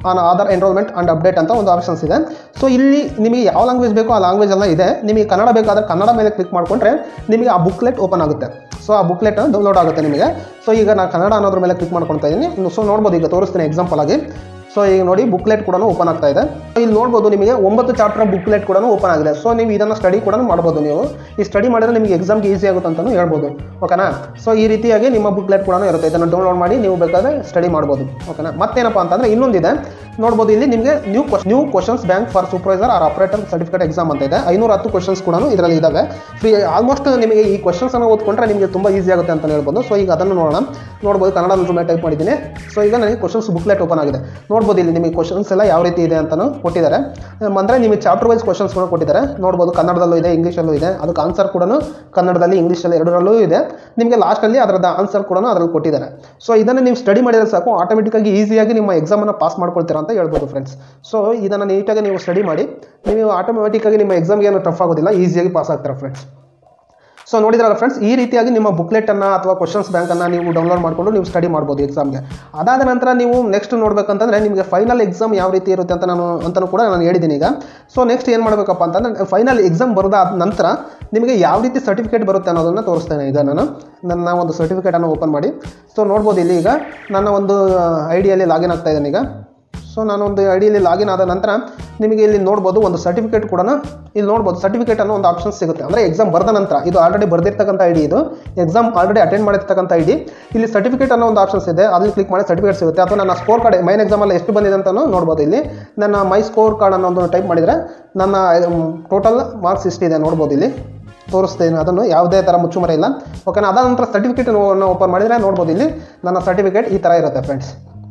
on Aadhaar enrolment and update ಅಂತ ಒಂದು ಆಪ್ಷನ್ಸ್ ಇದೆ ಸೊ ಇಲ್ಲಿ ನಿಮಗೆ ಯಾವ ಲ್ಯಾಂಗ್ವೇಜ್ ಬೇಕೋ ಆ ಲ್ಯಾಂಗ್ವೇಜ್ ಎಲ್ಲ ಇದೆ ನಿಮಗೆ ಕನ್ನಡ ಬೇಕಾದ್ರೆ ಕನ್ನಡ ಮೇಲೆ ಕ್ಲಿಕ್ ಮಾಡಿಕೊಂಡ್ರೆ ನಿಮಗೆ ಆ ಬುಕ್ಲೆಟ್ ಓಪನ್ ಆಗುತ್ತೆ ಸೊ ಆ ಬುಕ್ಲೆಟ್ ಡೌನ್ಲೋಡ್ ಆಗುತ್ತೆ ನಿಮಗೆ ಸೊ ಈಗ ನಾನು ಕನ್ನಡ ಅನ್ನೋದ್ರ ಮೇಲೆ ಕ್ಲಿಕ್ ಮಾಡ್ಕೊಳ್ತಾ ಇದ್ದೀನಿ ಸೊ ನೋಡ್ಬೋದು ಈಗ ತೋರಿಸ್ತೀನಿ ಎಕ್ಸಾಂಪಲ್ ಆಗಿ ಸೊ ಈಗ ನೋಡಿ ಬುಕ್ಲೆಟ್ ಕೂಡ ಓಪನ್ ಆಗ್ತಾ ಇದೆ ಇಲ್ಲಿ ನೋಡ್ಬೋದು ನಿಮಗೆ ಒಂಬತ್ತು ಚಾಪ್ಟರ್ ಬುಕ್ಲೆಟ್ ಕೂಡ ಓಪನ್ ಆಗಿದೆ ಸೊ ನೀವು ಇದನ್ನು ಸ್ಟಡಿ ಕೂಡ ಮಾಡ್ಬೋದು ನೀವು ಈ ಸ್ಟಡಿ ಮಾಡಿದ್ರೆ ನಿಮಗೆ ಎಕ್ಸಾಮ್ಗೆ ಈಸಿ ಆಗುತ್ತೆ ಅಂತಲೂ ಹೇಳ್ಬೋದು ಓಕೆನಾ ಸೊ ಈ ರೀತಿಯಾಗಿ ನಿಮ್ಮ ಬುಕ್ಲೆಟ್ ಕೂಡ ಇರುತ್ತೆ ಇದನ್ನು ಡೌನ್ಲೋಡ್ ಮಾಡಿ ನೀವು ಬೇಕಾದ್ರೆ ಸ್ಟಡಿ ಮಾಡ್ಬೋದು ಓಕೆನಾ ಮತ್ತೇನಪ್ಪ ಅಂತಂದರೆ ಇನ್ನೊಂದಿದೆ ನೋಡ್ಬೋದು ಇಲ್ಲಿ ನಿಮಗೆ new new questions bank for supervisor or operator certificate exam ಅಂತ ಇದೆ ಐನೂರ ಹತ್ತು ಕ್ವಶನ್ಸ್ ಕೂಡ ಇದರಲ್ಲಿ ಇದಾವೆ ಫ್ರೀ ಆಲ್ಮೋಸ್ಟ್ ನಿಮಗೆ ಈ ಕ್ವಶನ್ಸ್ ಅನ್ನು ಓದ್ಕೊಂಡ್ರೆ ನಿಮಗೆ ತುಂಬ ಈಸಿ ಆಗುತ್ತೆ ಅಂತ ಹೇಳ್ಬೋದು ಸೊ ಈಗ ಅದನ್ನು ನೋಡೋಣ ನೋಡ್ಬೋದು ಕನ್ನಡ ಟೈಪ್ ಮಾಡಿದ್ದೀನಿ ಸೊ ಈಗ ನನಗೆ ಕ್ವಶನ್ಸ್ ಬುಕ್ಲೆಟ್ ಓಪನ್ ಆಗಿದೆ ನೋಡ್ಬೋದು ಇಲ್ಲಿ ನಿಮಗೆ ಕ್ವಶನ್ಸ್ ಎಲ್ಲ ಯಾವ ರೀತಿ ಇದೆ ಅಂತಲೂ ಕೊಟ್ಟಿದ್ದಾರೆ ಅಮ್, ಅಂದ್ರೆ ನಿಮಗೆ ಚಾಪ್ಟರ್ ವೈಸ್ ಕ್ವಶನ್ಸ್ ಕೂಡ ಕೊಟ್ಟಿದ್ದಾರೆ ನೋಡ್ಬೋದು ಕನ್ನಡದಲ್ಲೂ ಇದೆ ಇಂಗ್ಲೀಷಲ್ಲೂ ಇದೆ ಅದಕ್ಕೆ ಆನ್ಸರ್ ಕೂಡ ಕನ್ನಡದಲ್ಲಿ ಇಂಗ್ಲೀಷಲ್ಲಿ ಎರಡರಲ್ಲೂ ಇದೆ ನಿಮಗೆ ಲಾಸ್ಟಲ್ಲಿ ಅದರದ ಆನ್ಸರ್ ಕೂಡ ಅದರಲ್ಲಿ ಕೊಟ್ಟಿದ್ದಾರೆ ಸೊ ಇದನ್ನು ನೀವು ಸ್ಟಡಿ ಮಾಡಿದ್ರೆ ಸಾಕು ಆಟೋಮೆಟಿಕ್ಕಾಗಿ ಈಸಿಯಾಗಿ ನಿಮ್ಮ ಎಕ್ಸಾಮನ್ನು ಪಾಸ್ ಮಾಡ್ಕೊಳ್ತೀರಾ ಅಂತ ಹೇಳ್ಬೋದು ಫ್ರೆಂಡ್ಸ್ ಸೊ ಇದನ್ನು ನೀಟಾಗಿ ನೀವು ಸ್ಟಡಿ ಮಾಡಿ ನೀವು ಆಟೋಮೆಟಿಕ್ಕಾಗಿ ನಿಮ್ಮ ಎಕ್ಸಾಮ್ಗೆ ಏನು ಟಫ್ ಆಗೋದಿಲ್ಲ ಈಸಿಯಾಗಿ ಪಾಸ್ ಆಗ್ತಾರೆ ಫ್ರೆಂಡ್ಸ್ ಸೊ ನೋಡಿದ್ರಲ್ಲ ಫ್ರೆಂಡ್ಸ್ ಈ ರೀತಿಯಾಗಿ ನಿಮ್ಮ ಬುಕ್ಲೆಟನ್ನು ಅಥವಾ ಕ್ವಶನ್ಸ್ ಬ್ಯಾಂಕನ್ನು ನೀವು ಡೌನ್ಲೋಡ್ ಮಾಡಿಕೊಂಡು ನೀವು ಸ್ಟಡಿ ಮಾಡ್ಬೋದು ಎಕ್ಸಾಮ್ಗೆ ಅದಾದ ನಂತರ ನೀವು ನೆಕ್ಸ್ಟ್ ನೋಡ್ಬೇಕಂತಂದ್ರೆ ನಿಮಗೆ ಫೈನಲ್ ಎಕ್ಸಾಮ್ ಯಾವ ರೀತಿ ಇರುತ್ತೆ ಅಂತ ನಾನು ಅಂತಲೂ ಕೂಡ ನಾನು ಹೇಳಿದ್ದೀನಿ ಈಗ ಸೊ ನೆಕ್ಸ್ಟ್ ಏನು ಮಾಡಬೇಕಪ್ಪ ಅಂತಂದ್ರೆ ಫೈನಲ್ ಎಕ್ಸಾಮ್ ಬರೋದಾದ ನಂತರ ನಿಮಗೆ ಯಾವ ರೀತಿ ಸರ್ಟಿಫಿಕೇಟ್ ಬರುತ್ತೆ ಅನ್ನೋದನ್ನು ತೋರಿಸ್ತೇನೆ ಈಗ ನಾನು ನನ್ನ ಒಂದು ಸರ್ಟಿಫಿಕೇಟನ್ನು ಓಪನ್ ಮಾಡಿ ಸೊ ನೋಡ್ಬೋದು ಇಲ್ಲಿ ಈಗ ನನ್ನ ಒಂದು ಐ ಡಿಯಲ್ಲಿ ಲಾಗಿನ್ ಆಗ್ತಾ ಇದ್ದೇನೆ ಈಗ ಸೊ ನಾನು ಒಂದು ಐಡಿಯಲ್ಲಿ ಲಾಗಿನ್ ಆದ ನಂತರ ನಿಮಗೆ ಇಲ್ಲಿ ನೋಡ್ಬೋದು ಒಂದು ಸರ್ಟಿಫಿಕೇಟ್ ಕೂಡ ಇಲ್ಲಿ ನೋಡ್ಬೋದು ಸರ್ಟಿಫಿಕೇಟ್ ಅನ್ನೋ ಒಂದು ಆಪ್ಷನ್ ಸಿಗುತ್ತೆ ಅಂದರೆ ಎಕ್ಸಾಮ್ ಬರೆದ ನಂತರ ಇದು ಆಲ್ರೆಡಿ ಬರೆದಿರ್ತಕ್ಕಂಥ ಐಡಿ ಇದು ಎಕ್ಸಾಮ್ ಆಲ್ರೆಡಿ ಅಟೆಂಡ್ ಮಾಡಿರ್ತಕ್ಕಂಥ ಐಡಿ ಇಲ್ಲಿ ಸರ್ಟಿಫಿಕೇಟ್ ಅನ್ನೋ ಒಂದು ಆಪ್ಷನ್ಸ್ ಇದೆ ಅಲ್ಲಿ ಕ್ಲಿಕ್ ಮಾಡಿ ಸರ್ಟಿಫಿಕೇಟ್ ಸಿಗುತ್ತೆ ಅಥವಾ ನನ್ನ ಸ್ಕೋರ್ ಕಾರ್ಡ್ ಮೈನ್ ಎಕ್ಸಾಮಲ್ಲಿ ಎಷ್ಟು ಬಂದಿದೆ ಅಂತ ನೋಡ್ಬೋದು ಇಲ್ಲಿ ನನ್ನ ಮೈ ಸ್ಕೋರ್ ಕಾರ್ಡ್ ಅನ್ನೋ ಒಂದು ಟೈಪ್ ಮಾಡಿದರೆ ನನ್ನ ಟೋಟಲ್ ಮಾರ್ಕ್ಸ್ ಇಷ್ಟಿದೆ ನೋಡ್ಬೋದು ಇಲ್ಲಿ ತೋರಿಸ್ತೇನೆ ಅದನ್ನು ಯಾವುದೇ ಥರ ಮುಚ್ಚುಮರೆ ಇಲ್ಲ ಓಕೆನಾ ಅದಾದ ನಂತರ ಸರ್ಟಿಫಿಕೇಟ್ ಓಪನ್ ಮಾಡಿದರೆ ನೋಡ್ಬೋದು ಇಲ್ಲಿ ನನ್ನ ಸರ್ಟಿಫಿಕೇಟ್ ಈ ಥರ ಇರುತ್ತೆ ಫ್ರೆಂಡ್ಸ್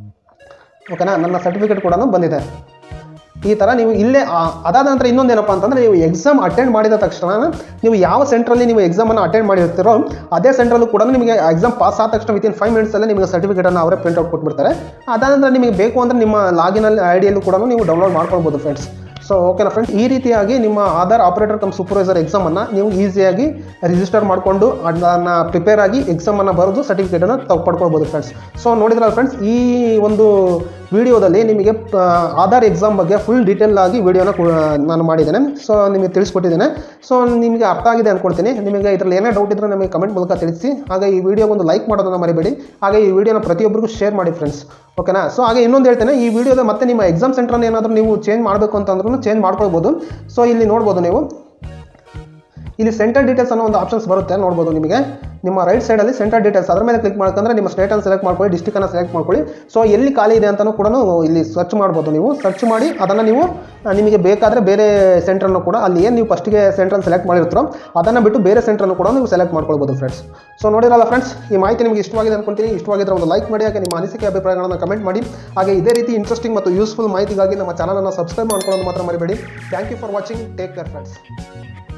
ಓಕೆನಾ ನನ್ನ ಸರ್ಟಿಫಿಕೇಟ್ ಕೂಡ ಬಂದಿದೆ ಈ ಥರ ನೀವು ಇಲ್ಲೇ ಆ- ಅದಾದ ನಂತರ ಇನ್ನೊಂದೇನಪ್ಪ ಅಂತಂದರೆ ನೀವು ಎಕ್ಸಾಮ್ ಅಟೆಂಡ್ ಮಾಡಿದ ತಕ್ಷಣ ನೀವು ಯಾವ ಸೆಂಟ್ರಲ್ಲಿ ನೀವು ಎಕ್ಸಾಮನ್ನು ಅಟೆಂಡ್ ಮಾಡಿರ್ತೀರೋ ಅದೇ ಸೆಂಟ್ರಲ್ಲೂ ಕೂಡ ನಿಮಗೆ ಎಕ್ಸಾಮ್ ಪಾಸ್ ಆದ ತಕ್ಷಣ ವಿತಿನ್ ಫೈವ್ ಮಿನಿಟ್ಸಲ್ಲೇ ನಿಮಗೆ ಸರ್ಟಿಫಿಕೇಟನ್ನು ಅವರೇ ಪ್ರಿಂಟ್ಔಟ್ ಕೊಟ್ಬಿಡ್ತಾರೆ ಅದಾದ ನಂತರ ನಿಮಗೆ ಬೇಕು ಅಂದರೆ ನಿಮ್ಮ ಲಾಗಿನಲ್ಲಿ ಐ ಡಿಯಲ್ಲೂ ಕೂಡ ನೀವು ಡೌನ್ಲೋಡ್ ಮಾಡ್ಕೊಳ್ಬೋದು ಫ್ರೆಂಡ್ಸ್ ಸೊ ಓಕೆನಾ ಫ್ರೆಂಡ್ಸ್ ಈ ರೀತಿಯಾಗಿ ನಿಮ್ಮ ಆಧಾರ್ ಆಪರೇಟರ್ ಕಮ್ ಸೂಪರ್ವೈಸರ್ ಎಕ್ಸಾಮನ್ನು ನೀವು ಈಸಿಯಾಗಿ ರಿಜಿಸ್ಟರ್ ಮಾಡಿಕೊಂಡು ಅದನ್ನು ಪ್ರಿಪೇರ್ ಆಗಿ ಎಕ್ಸಾಮನ್ನು ಬರೆದು ಸರ್ಟಿಫಿಕೇಟನ್ನು ತಾವು ಪಡ್ಕೊಳ್ಬೋದು ಫ್ರೆಂಡ್ಸ್ ಸೊ ನೋಡಿದ್ರಲ್ಲ ಫ್ರೆಂಡ್ಸ್ ಈ ಒಂದು ವಿಡಿಯೋದಲ್ಲಿ ನಿಮಗೆ ಆ, ಆಧಾರ್ ಎಕ್ಸಾಮ್ ಬಗ್ಗೆ ಫುಲ್ ಡೀಟೇಲ್ ಆಗಿ ವಿಡಿಯೋನ ನಾನು ಮಾಡಿದ್ದೇನೆ ಸೊ ನಿಮಗೆ ತಿಳಿಸ್ಕೊಟ್ಟಿದ್ದೇನೆ ಸೊ ನಿಮಗೆ ಅರ್ಥ ಆಗಿದೆ ಅಂದ್ಕೊಳ್ತೀನಿ ನಿಮಗೆ ಇದರಲ್ಲಿ ಏನೇ ಡೌಟ್ ಇದ್ದರೆ ನಮಗೆ ಕಮೆಂಟ್ ಮೂಲಕ ತಿಳಿಸಿ ಹಾಗೆ ಈ ವಿಡಿಯೋಗೊಂದು ಲೈಕ್ ಮಾಡೋದನ್ನು ಮರಿಬೇಡಿ ಹಾಗೆ ಈ ವಿಡಿಯೋನ ಪ್ರತಿಯೊಬ್ಬರಿಗೂ ಶೇರ್ ಮಾಡಿ ಫ್ರೆಂಡ್ಸ್ ಓಕೆನಾ ಸೊ ಹಾಗೆ ಇನ್ನೊಂದು ಹೇಳ್ತೇನೆ ಈ ವಿಡಿಯೋದ ಮತ್ತೆ ನಿಮ್ಮ ಎಕ್ಸಾಮ್ ಸೆಂಟ್ರನ್ನ ಏನಾದರೂ ನೀವು ಚೇಂಜ್ ಮಾಡಬೇಕು ಅಂತಂದ್ರೂ ಚೇಂಜ್ ಮಾಡ್ಕೊಳ್ಬೋದು ಸೊ ಇಲ್ಲಿ ನೋಡ್ಬೋದು ನೀವು ಇಲ್ಲಿ ಸೆಂಟರ್ ಡೀಟೇಲ್ಸ್ ಅನ್ನೋ ಒಂದು ಆಪ್ಷನ್ಸ್ ಬರುತ್ತೆ ನೋಡ್ಬೋದು ನಿಮಗೆ ನಿಮ್ಮ ರೈಟ್ ಸೈಡಲ್ಲಿ ಸೆಂಟರ್ ಡೀಟೇಲ್ಸ್ ಅದ್ರ ಮೇಲೆ ಕ್ಲಿಕ್ ಮಾಡ್ಕೊಂಡ್ರೆ ನಿಮ್ಮ ಸ್ಟೇಟನ್ನು ಸೆಲೆಕ್ಟ್ ಮಾಡ್ಕೊಳ್ಳಿ ಡಿಸ್ಟಿಕನ್ನು ಸೆಲೆಕ್ಟ್ ಮಾಡ್ಕೊಳ್ಳಿ ಸೊ ಎಲ್ಲಿ ಖಾಲಿ ಇದೆ ಅಂತಲೂ ಕೂಡ ಇಲ್ಲಿ ಸರ್ಚ್ ಮಾಡ್ಬೋದು ನೀವು ಸರ್ಚ್ ಮಾಡಿ ಅದನ್ನು ನೀವು ಆ, ನಿಮಗೆ ಬೇಕಾದರೆ ಬೇರೆ ಸೆಂಟ್ರನ್ನು ಕೂಡ ಅಲ್ಲಿ ಏನು ನೀವು ಫಸ್ಟಿಗೆ ಸೆಂಟ್ರನ್ನು ಸೆಲೆಕ್ಟ್ ಮಾಡಿರ್ತೀರೋ ಅದನ್ನು ಬಿಟ್ಟು ಬೇರೆ ಸೆಂಟ್ರನ್ನು ಕೂಡ ನೀವು ಸೆಲೆಕ್ಟ್ ಮಾಡ್ಕೊಳ್ಬೋದು ಫ್ರೆಂಡ್ಸ್ ಸೊ ನೋಡಿರಲ್ಲ ಫ್ರೆಂಡ್ಸ್ ಈ ಮಾಹಿತಿ ನಿಮಗೆ ಇಷ್ಟವಾಗಿದೆ ಅನ್ಕೊಂತೀನಿ ಇಷ್ಟವಾಗಿದ್ರೆ ಒಂದು ಲೈಕ್ ಮಾಡಿ ಹಾಗೆ ನಿಮ್ಮ ಅನಿಸಿಕೆ ಅಭಿಪ್ರಾಯಗಳನ್ನು ಕಮೆಂಟ್ ಮಾಡಿ ಹಾಗೆ ಇದೇ ರೀತಿ ಇಂಟ್ರೆಸ್ಟಿಂಗ್ ಮತ್ತು ಯೂಸ್ಫುಲ್ ಮಾಹಿತಿಗಾಗಿ ನಮ್ಮ ಚಾನಲನ್ನು ಸಬ್ಸ್ಕ್ರೈಬ್ ಮಾಡ್ಕೊಳ್ಳೋದು ಮಾತ್ರ ಮರಿಬೇಡಿ thank you for watching take care friends